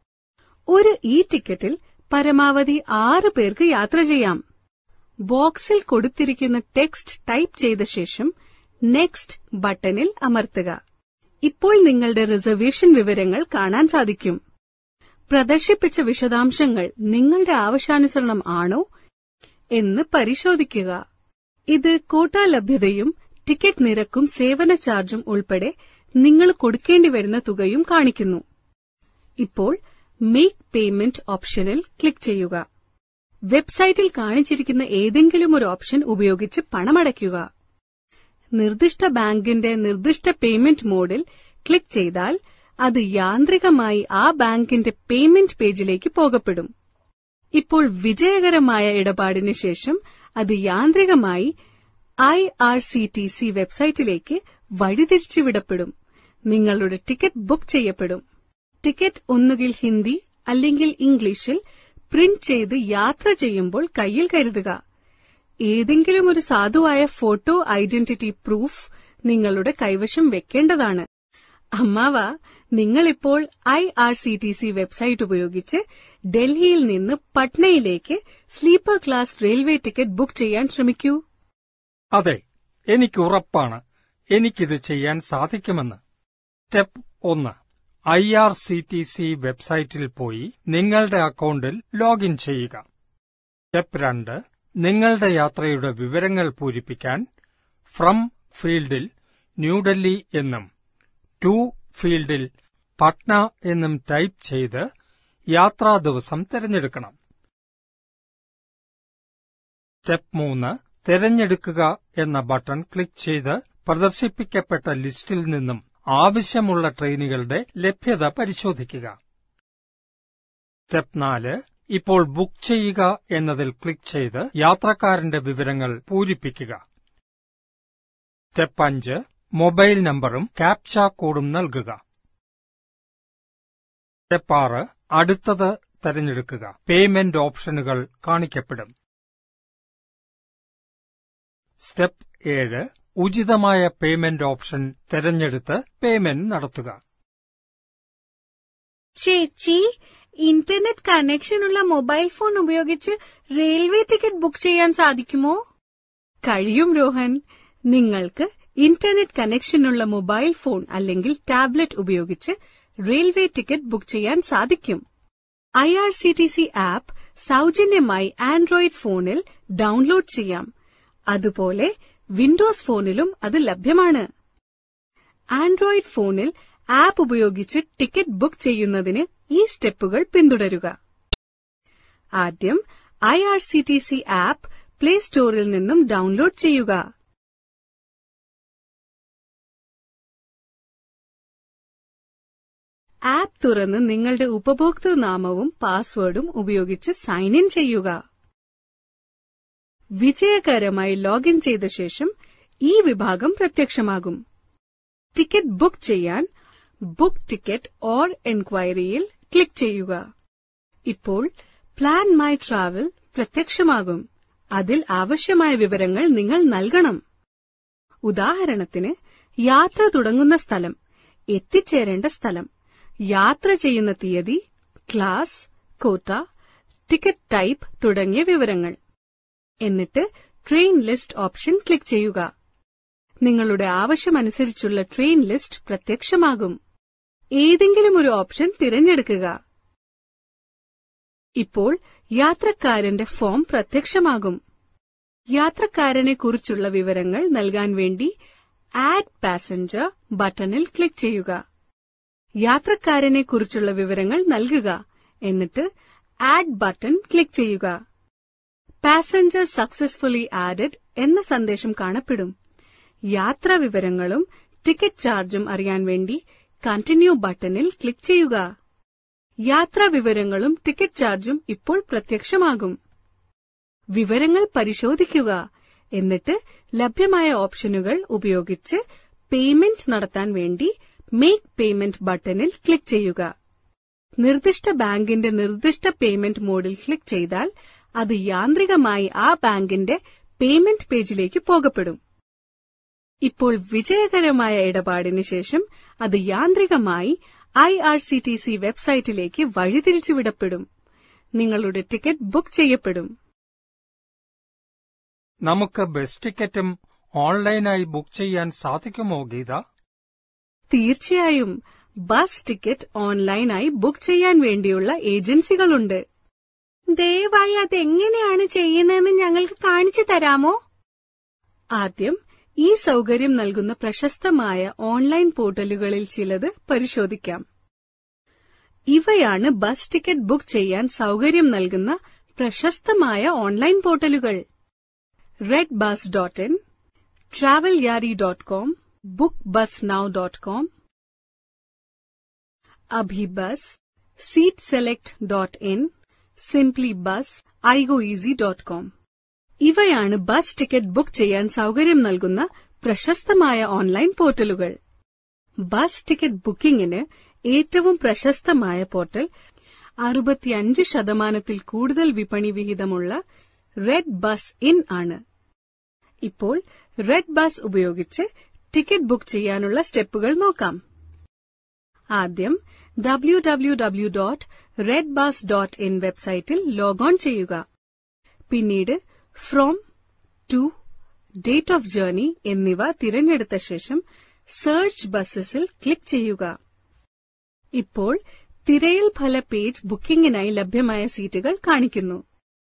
ഒരു ഇ ടിക്കറ്റിൽ പരമാവധി ആറ് പേർക്ക് യാത്ര ചെയ്യാം ബോക്സിൽ കൊടുത്തിരിക്കുന്ന ടെക്സ്റ്റ് ടൈപ്പ് ചെയ്ത ശേഷം നെക്സ്റ്റ് ബട്ടണിൽ അമർത്തുക ഇപ്പോൾ നിങ്ങളുടെ റിസർവേഷൻ വിവരങ്ങൾ കാണാൻ സാധിക്കും പ്രദർശിപ്പിച്ച വിശദാംശങ്ങൾ നിങ്ങളുടെ ആവശ്യാനുസരണം ആണോ എന്ന് പരിശോധിക്കുക ഇത് കോട്ട ലഭ്യതയും ടിക്കറ്റ് നിരക്കും സേവന ചാർജും ഉൾപ്പെടെ നിങ്ങൾ കൊടുക്കേണ്ടി വരുന്ന തുകയും കാണിക്കുന്നു ഇപ്പോൾ മേക്ക് പേയ്മെന്റ് ഓപ്ഷനിൽ ക്ലിക്ക് ചെയ്യുക വെബ്സൈറ്റിൽ കാണിച്ചിരിക്കുന്ന ഏതെങ്കിലും ഒരു ഓപ്ഷൻ ഉപയോഗിച്ച് പണമടയ്ക്കുക നിർദ്ദിഷ്ട ബാങ്കിന്റെ നിർദ്ദിഷ്ട പേയ്മെന്റ് മോഡിൽ ക്ലിക്ക് ചെയ്താൽ അത് യാന്ത്രികമായി ആ ബാങ്കിന്റെ പേയ്മെന്റ് പേജിലേക്ക് പോകപ്പെടും ഇപ്പോൾ വിജയകരമായ ഇടപാടിന് ശേഷം അത് യാന്ത്രികമായി I R C T C വെബ്സൈറ്റിലേക്ക് വഴിതിരിച്ചുവിടപ്പെടും നിങ്ങളുടെ ടിക്കറ്റ് ബുക്ക് ചെയ്യപ്പെടും ടിക്കറ്റ് ഒന്നുകിൽ ഹിന്ദി അല്ലെങ്കിൽ ഇംഗ്ലീഷിൽ പ്രിന്റ് ചെയ്ത് യാത്ര ചെയ്യുമ്പോൾ കയ്യിൽ കരുതുക ഏതെങ്കിലും ഒരു സാധുവായ ഫോട്ടോ ഐഡന്റിറ്റി പ്രൂഫ് നിങ്ങളുടെ കൈവശം വെക്കേണ്ടതാണ് അമ്മാവ നിങ്ങളിപ്പോൾ I R C T C website ഉപയോഗിച്ച് ഡൽഹിയിൽ നിന്ന് പട്നയിലേക്ക് sleeper class railway ticket book ചെയ്യാൻ ശ്രമിക്കൂ അതെ എനിക്ക് ഉറപ്പാണ് എനിക്കിത് ചെയ്യാൻ സാധിക്കുമെന്ന് സ്റ്റെപ്പ് ഒന്ന് I R C T C വെബ്സൈറ്റിൽ പോയി നിങ്ങളുടെ അക്കൗണ്ടിൽ ലോഗിൻ ചെയ്യുക സ്റ്റെപ്പ് രണ്ട് നിങ്ങളുടെ യാത്രയുടെ വിവരങ്ങൾ പൂരിപ്പിക്കാൻ ഫ്രം ഫീൽഡിൽ ന്യൂഡൽഹി എന്നും ടു ഫീൽഡിൽ പട്ന എന്നും ടൈപ്പ് ചെയ്ത് യാത്രാ ദിവസം തിരഞ്ഞെടുക്കണം സ്റ്റെപ്പ് മൂന്ന് തിരഞ്ഞെടുക്കുക എന്ന ബട്ടൺ ക്ലിക്ക് ചെയ്ത് പ്രദർശിപ്പിക്കപ്പെട്ട ലിസ്റ്റിൽ നിന്നും ആവശ്യമുള്ള ട്രെയിനുകളുടെ ലഭ്യത പരിശോധിക്കുക സ്റ്റെപ്പ് നാല് ഇപ്പോൾ ബുക്ക് ചെയ്യുക എന്നതിൽ ക്ലിക്ക് ചെയ്ത് യാത്രക്കാരന്റെ വിവരങ്ങൾ പൂരിപ്പിക്കുക സ്റ്റെപ്പ് അഞ്ച് മൊബൈൽ നമ്പറും ക്യാപ്ച കോഡും നൽകുക സ്റ്റെപ്പ് ആറ് അടുത്തത് തിരഞ്ഞെടുക്കുക പേയ്മെന്റ് ഓപ്ഷനുകൾ കാണിക്കപ്പെടും സ്റ്റെപ്പ് ഏഴ് ഉചിതമായ പേയ്മെന്റ് ഓപ്ഷൻ തിരഞ്ഞെടുത്ത് പേയ്മെന്റ് നടത്തുക ചേച്ചി ഇന്റർനെറ്റ് കണക്ഷനുള്ള മൊബൈൽ ഫോൺ ഉപയോഗിച്ച് റെയിൽവേ ടിക്കറ്റ് ബുക്ക് ചെയ്യാൻ സാധിക്കുമോ കഴിയും രോഹൻ നിങ്ങൾക്ക് ഇന്റർനെറ്റ് കണക്ഷനുള്ള മൊബൈൽ ഫോൺ അല്ലെങ്കിൽ ടാബ്ലറ്റ് ഉപയോഗിച്ച് റെയിൽവേ ടിക്കറ്റ് ബുക്ക് ചെയ്യാൻ സാധിക്കും I R C T C app സൗജന്യമായി ആൻഡ്രോയിഡ് ഫോണിൽ ഡൗൺലോഡ് ചെയ്യാം അതുപോലെ വിൻഡോസ് ഫോണിലും അത് ലഭ്യമാണ് ആൻഡ്രോയിഡ് ഫോണിൽ ആപ്പ് ഉപയോഗിച്ച് ടിക്കറ്റ് ബുക്ക് ചെയ്യുന്നതിന് ഈ സ്റ്റെപ്പുകൾ പിന്തുടരുക ആദ്യം I R C T C app play സ്റ്റോറിൽ നിന്നും ഡൗൺലോഡ് ചെയ്യുക ആപ്പ് തുറന്ന് നിങ്ങളുടെ ഉപഭോക്തൃനാമവും പാസ്വേഡും ഉപയോഗിച്ച് സൈൻ ഇൻ ചെയ്യുക വിജയകരമായി ലോഗിൻ ചെയ്ത ശേഷം ഈ വിഭാഗം പ്രത്യക്ഷമാകും ടിക്കറ്റ് ബുക്ക് ചെയ്യാൻ ബുക്ക് ടിക്കറ്റ് ഓർ എൻക്വയറിയിൽ ക്ലിക്ക് ചെയ്യുക ഇപ്പോൾ പ്ലാൻ മൈ ട്രാവൽ പ്രത്യക്ഷമാകും അതിൽ ആവശ്യമായ വിവരങ്ങൾ നിങ്ങൾ നൽകണം ഉദാഹരണത്തിന് യാത്ര തുടങ്ങുന്ന സ്ഥലം എത്തിച്ചേരേണ്ട സ്ഥലം യാത്ര ചെയ്യുന്ന തീയതി ക്ലാസ് കോട്ട ടിക്കറ്റ് ടൈപ്പ് തുടങ്ങിയ വിവരങ്ങൾ എന്നിട്ട് ട്രെയിൻ ലിസ്റ്റ് ഓപ്ഷൻ ക്ലിക്ക് ചെയ്യുക നിങ്ങളുടെ ആവശ്യമനുസരിച്ചുള്ള ട്രെയിൻ ലിസ്റ്റ് പ്രത്യക്ഷമാകും ഏതെങ്കിലും ഒരു ഓപ്ഷൻ തിരഞ്ഞെടുക്കുക ഇപ്പോൾ യാത്രക്കാരന്റെ ഫോം പ്രത്യക്ഷമാകും യാത്രക്കാരനെ കുറിച്ചുള്ള വിവരങ്ങൾ നൽകാൻ വേണ്ടി ആഡ് പാസഞ്ചർ ബട്ടണിൽ ക്ലിക്ക് ചെയ്യുക യാത്രക്കാരനെ കുറിച്ചുള്ള വിവരങ്ങൾ നൽകുക എന്നിട്ട് ആഡ് ബട്ടൺ ക്ലിക്ക് ചെയ്യുക പാസഞ്ചർ സക്സസ്ഫുള്ളി ആഡഡ് എന്ന സന്ദേശം കാണപ്പെടും യാത്രാ വിവരങ്ങളും ടിക്കറ്റ് ചാർജും അറിയാൻ വേണ്ടി കണ്ടിന്യൂ ബട്ടണിൽ ക്ലിക്ക് ചെയ്യുക യാത്രാ വിവരങ്ങളും ടിക്കറ്റ് ചാർജും ഇപ്പോൾ പ്രത്യക്ഷമാകും വിവരങ്ങൾ പരിശോധിക്കുക എന്നിട്ട് ലഭ്യമായ ഓപ്ഷനുകൾ ഉപയോഗിച്ച് പേയ്മെന്റ് നടത്താൻ വേണ്ടി മേക്ക് പേയ്മെന്റ് ബട്ടണിൽ ക്ലിക്ക് ചെയ്യുക നിർദ്ദിഷ്ട ബാങ്കിന്റെ നിർദ്ദിഷ്ട പേയ്മെന്റ് മോഡിൽ ക്ലിക്ക് ചെയ്താൽ അത് യാന്ത്രികമായി ആ ബാങ്കിന്റെ പേയ്മെന്റ് പേജിലേക്ക് പോകപ്പെടും ഇപ്പോൾ വിജയകരമായ ഇടപാടിന് ശേഷം അത് യാന്ത്രികമായി I R C T C വെബ്സൈറ്റിലേക്ക് വഴിതിരിച്ചുവിടപ്പെടും നിങ്ങളുടെ ടിക്കറ്റ് ബുക്ക് ചെയ്യപ്പെടും നമുക്ക് ബസ് ടിക്കറ്റും ഓൺലൈനായി ബുക്ക് ചെയ്യാൻ സാധിക്കുമോ ഗീത തീർച്ചയായും ബസ് ടിക്കറ്റ് ഓൺലൈനായി ബുക്ക് ചെയ്യാൻ വേണ്ടിയുള്ള ഏജൻസികളുണ്ട് ദയവായി അതെങ്ങനെയാണ് ചെയ്യുന്നതെന്ന് ഞങ്ങൾക്ക് കാണിച്ചു തരാമോ ആദ്യം ഈ സൗകര്യം നൽകുന്ന പ്രശസ്തമായ ഓൺലൈൻ പോർട്ടലുകളിൽ ചിലത് പരിശോധിക്കാം ഇവയാണ് ബസ് ടിക്കറ്റ് ബുക്ക് ചെയ്യാൻ സൗകര്യം നൽകുന്ന പ്രശസ്തമായ ഓൺലൈൻ പോർട്ടലുകൾ red bus dot in travel yaari dot com book bus now dot com AbhiBus seat select dot in simply bus ഐഗോ ഈസി ഡോട്ട് കോം ഇവയാണ് ബസ് ടിക്കറ്റ് ബുക്ക് ചെയ്യാൻ സൗകര്യം നൽകുന്ന പ്രശസ്തമായ ഓൺലൈൻ പോർട്ടലുകൾ ബസ് ടിക്കറ്റ് ബുക്കിംഗിന് ഏറ്റവും പ്രശസ്തമായ പോർട്ടൽ അറുപത്തിയഞ്ച് ശതമാനത്തിൽ കൂടുതൽ വിപണി വിഹിതമുള്ള റെഡ് ബസ് ഇൻ ആണ് ഇപ്പോൾ റെഡ് ബസ് ഉപയോഗിച്ച് ടിക്കറ്റ് ബുക്ക് ചെയ്യാനുള്ള സ്റ്റെപ്പുകൾ നോക്കാം ആദ്യം W W W dot red bus dot in വെബ്സൈറ്റിൽ ലോഗോൺ ചെയ്യുക പിന്നീട് from to date of journey എന്നിവ തിരഞ്ഞെടുത്ത ശേഷം സെർച്ച് ബസ്സസിൽ ക്ലിക്ക് ചെയ്യുക ഇപ്പോൾ തിരയൽ ഫല പേജ് ബുക്കിംഗിനായി ലഭ്യമായ സീറ്റുകൾ കാണിക്കുന്നു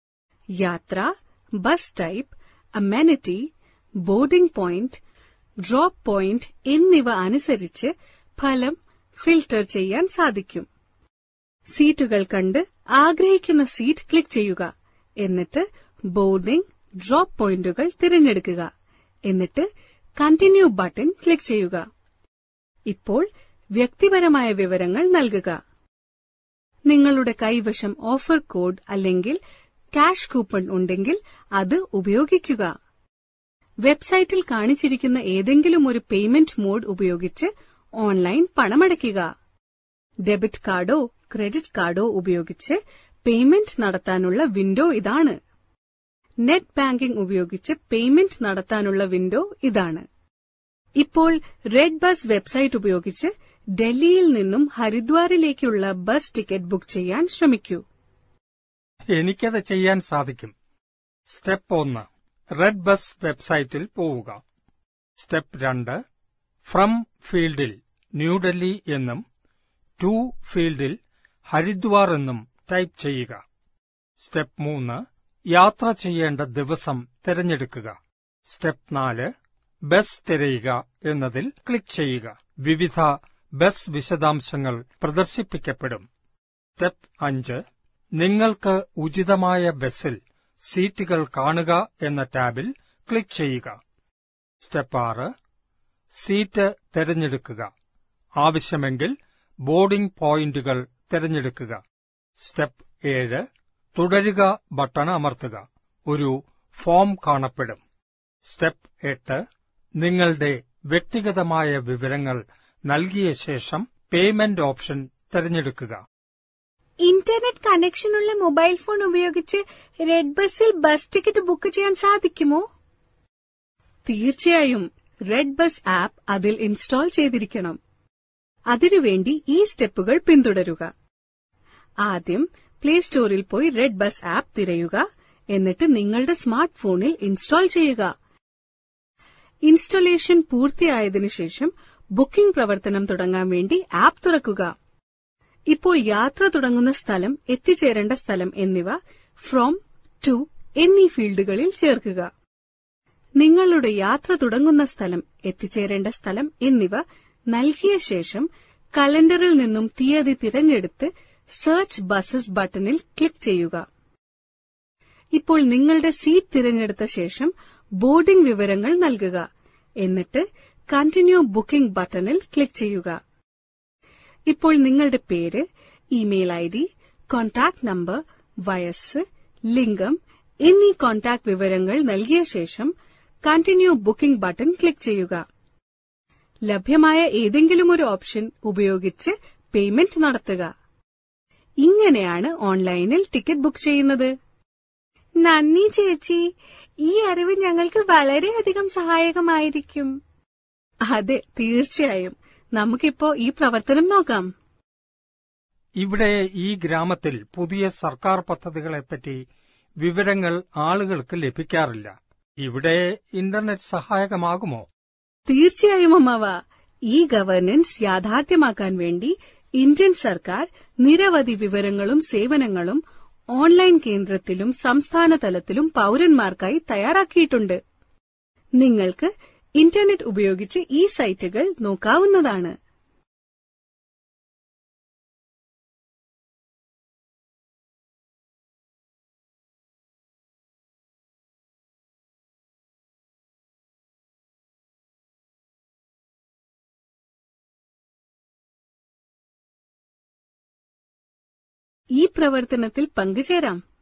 യാത്ര bus type amenity boarding point drop point എന്നിവ അനുസരിച്ച് ഫലം ഫിൽട്ടർ ചെയ്യാൻ സാധിക്കും സീറ്റുകൾ കണ്ട് ആഗ്രഹിക്കുന്ന സീറ്റ് ക്ലിക്ക് ചെയ്യുക എന്നിട്ട് ബോർഡിംഗ് ഡ്രോപ്പ് പോയിന്റുകൾ തിരഞ്ഞെടുക്കുക എന്നിട്ട് കണ്ടിന്യൂ ബട്ടൺ ക്ലിക്ക് ചെയ്യുക ഇപ്പോൾ വ്യക്തിപരമായ വിവരങ്ങൾ നൽകുക നിങ്ങളുടെ കൈവശം ഓഫർ കോഡ് അല്ലെങ്കിൽ ക്യാഷ് കൂപ്പൺ ഉണ്ടെങ്കിൽ അത് ഉപയോഗിക്കുക വെബ്സൈറ്റിൽ കാണിച്ചിരിക്കുന്ന ഏതെങ്കിലും ഒരു പേയ്മെന്റ് മോഡ് ഉപയോഗിച്ച് ഓൺലൈൻ പണമടയ്ക്കുക ഡെബിറ്റ് കാർഡോ ക്രെഡിറ്റ് കാർഡോ ഉപയോഗിച്ച് പേയ്മെന്റ് നടത്താനുള്ള വിൻഡോ ഇതാണ് നെറ്റ് ബാങ്കിംഗ് ഉപയോഗിച്ച് പേയ്മെന്റ് നടത്താനുള്ള വിൻഡോ ഇതാണ് ഇപ്പോൾ റെഡ് ബസ് വെബ്സൈറ്റ് ഉപയോഗിച്ച് ഡൽഹിയിൽ നിന്നും ഹരിദ്വാറിലേക്കുള്ള ബസ് ടിക്കറ്റ് ബുക്ക് ചെയ്യാൻ ശ്രമിക്കൂ എനിക്കത് ചെയ്യാൻ സാധിക്കും സ്റ്റെപ്പ് ഒന്ന് റെഡ് ബസ് വെബ്സൈറ്റിൽ പോവുക സ്റ്റെപ്പ് രണ്ട് ഫ്രം ഫീൽഡിൽ ന്യൂഡൽഹി എന്നും ടു ഫീൽഡിൽ ഹരിദ്വാർ എന്നും ടൈപ്പ് ചെയ്യുക സ്റ്റെപ്പ് മൂന്ന് യാത്ര ചെയ്യേണ്ട ദിവസം തിരഞ്ഞെടുക്കുക സ്റ്റെപ്പ് നാല് ബസ് തിരയുക എന്നതിൽ ക്ലിക്ക് ചെയ്യുക വിവിധ ബസ് വിശദാംശങ്ങൾ പ്രദർശിപ്പിക്കപ്പെടും സ്റ്റെപ്പ് അഞ്ച് നിങ്ങൾക്ക് ഉചിതമായ ബസ്സിൽ സീറ്റുകൾ കാണുക എന്ന ടാബിൽ ക്ലിക്ക് ചെയ്യുക സ്റ്റെപ്പ് ആറ് സീറ്റ് തിരഞ്ഞെടുക്കുക ആവശ്യമെങ്കിൽ ബോർഡിംഗ് പോയിന്റുകൾ തിരഞ്ഞെടുക്കുക സ്റ്റെപ്പ് ഏഴ് തുടരുക ബട്ടൺ അമർത്തുക ഒരു ഫോം കാണപ്പെടും സ്റ്റെപ്പ് എട്ട് നിങ്ങളുടെ വ്യക്തിഗതമായ വിവരങ്ങൾ നൽകിയ ശേഷം പേയ്മെന്റ് ഓപ്ഷൻ തിരഞ്ഞെടുക്കുക ഇന്റർനെറ്റ് കണക്ഷനുള്ള മൊബൈൽ ഫോൺ ഉപയോഗിച്ച് റെഡ് ബസ്സിൽ ബസ് ടിക്കറ്റ് ബുക്ക് ചെയ്യാൻ സാധിക്കുമോ തീർച്ചയായും റെഡ് ബസ് ആപ്പ് അതിൽ ഇൻസ്റ്റാൾ ചെയ്തിരിക്കണം അതിനുവേണ്ടി ഈ സ്റ്റെപ്പുകൾ പിന്തുടരുക ആദ്യം പ്ലേ സ്റ്റോറിൽ പോയി റെഡ് ബസ് ആപ്പ് തിരയുക എന്നിട്ട് നിങ്ങളുടെ സ്മാർട്ട് ഫോണിൽ ഇൻസ്റ്റാൾ ചെയ്യുക ഇൻസ്റ്റലേഷൻ പൂർത്തിയായതിനു ശേഷം ബുക്കിംഗ് പ്രവർത്തനം തുടങ്ങാൻ വേണ്ടി ആപ്പ് തുറക്കുക ഇപ്പോൾ യാത്ര തുടങ്ങുന്ന സ്ഥലം എത്തിച്ചേരേണ്ട സ്ഥലം എന്നിവ ഫ്രോം ടു എന്നീ ഫീൽഡുകളിൽ ചേർക്കുക നിങ്ങളുടെ യാത്ര തുടങ്ങുന്ന സ്ഥലം എത്തിച്ചേരേണ്ട സ്ഥലം എന്നിവ നൽകിയ ശേഷം കലണ്ടറിൽ നിന്നും തീയതി തിരഞ്ഞെടുത്ത് സെർച്ച് ബസസ് ബട്ടണിൽ ക്ലിക്ക് ചെയ്യുക ഇപ്പോൾ നിങ്ങളുടെ സീറ്റ് തിരഞ്ഞെടുത്ത ശേഷം ബോർഡിംഗ് വിവരങ്ങൾ നൽകുക എന്നിട്ട് കണ്ടിന്യൂ ബുക്കിംഗ് ബട്ടണിൽ ക്ലിക്ക് ചെയ്യുക ഇപ്പോൾ നിങ്ങളുടെ പേര് email ID contact number വയസ്സ് ലിംഗം എന്നീ കോൺടാക്ട് വിവരങ്ങൾ നൽകിയ ശേഷം കണ്ടിന്യൂ ബുക്കിംഗ് ബട്ടൺ ക്ലിക്ക് ചെയ്യുക ലഭ്യമായ ഏതെങ്കിലും ഒരു ഓപ്ഷൻ ഉപയോഗിച്ച് പേയ്മെന്റ് നടത്തുക ഇങ്ങനെയാണ് ഓൺലൈനിൽ ടിക്കറ്റ് ബുക്ക് ചെയ്യുന്നത് നന്ദി ചേച്ചി ഈ അറിവ് ഞങ്ങൾക്ക് വളരെയധികം സഹായകമായിരിക്കും അതെ തീർച്ചയായും നമുക്കിപ്പോ ഈ പ്രവർത്തനം നോക്കാം ഇവിടെ ഈ ഗ്രാമത്തിൽ പുതിയ സർക്കാർ പദ്ധതികളെപ്പറ്റി വിവരങ്ങൾ ആളുകൾക്ക് ലഭിക്കാറില്ല ഇവിടെ ഇന്റർനെറ്റ് സഹായകമാകുമോ തീർച്ചയായും അമ്മാവ ഈ ഗവർണൻസ് യാഥാർത്ഥ്യമാക്കാൻ വേണ്ടി ഇന്ത്യൻ സർക്കാർ നിരവധി വിവരങ്ങളും സേവനങ്ങളും ഓൺലൈൻ കേന്ദ്രത്തിലും സംസ്ഥാന തലത്തിലും പൌരന്മാർക്കായി തയ്യാറാക്കിയിട്ടുണ്ട് നിങ്ങൾക്ക് ഇന്റർനെറ്റ് ഉപയോഗിച്ച് ഈ സൈറ്റുകൾ നോക്കാവുന്നതാണ് ഈ പ്രവർത്തനത്തിൽ പങ്കുചേരാം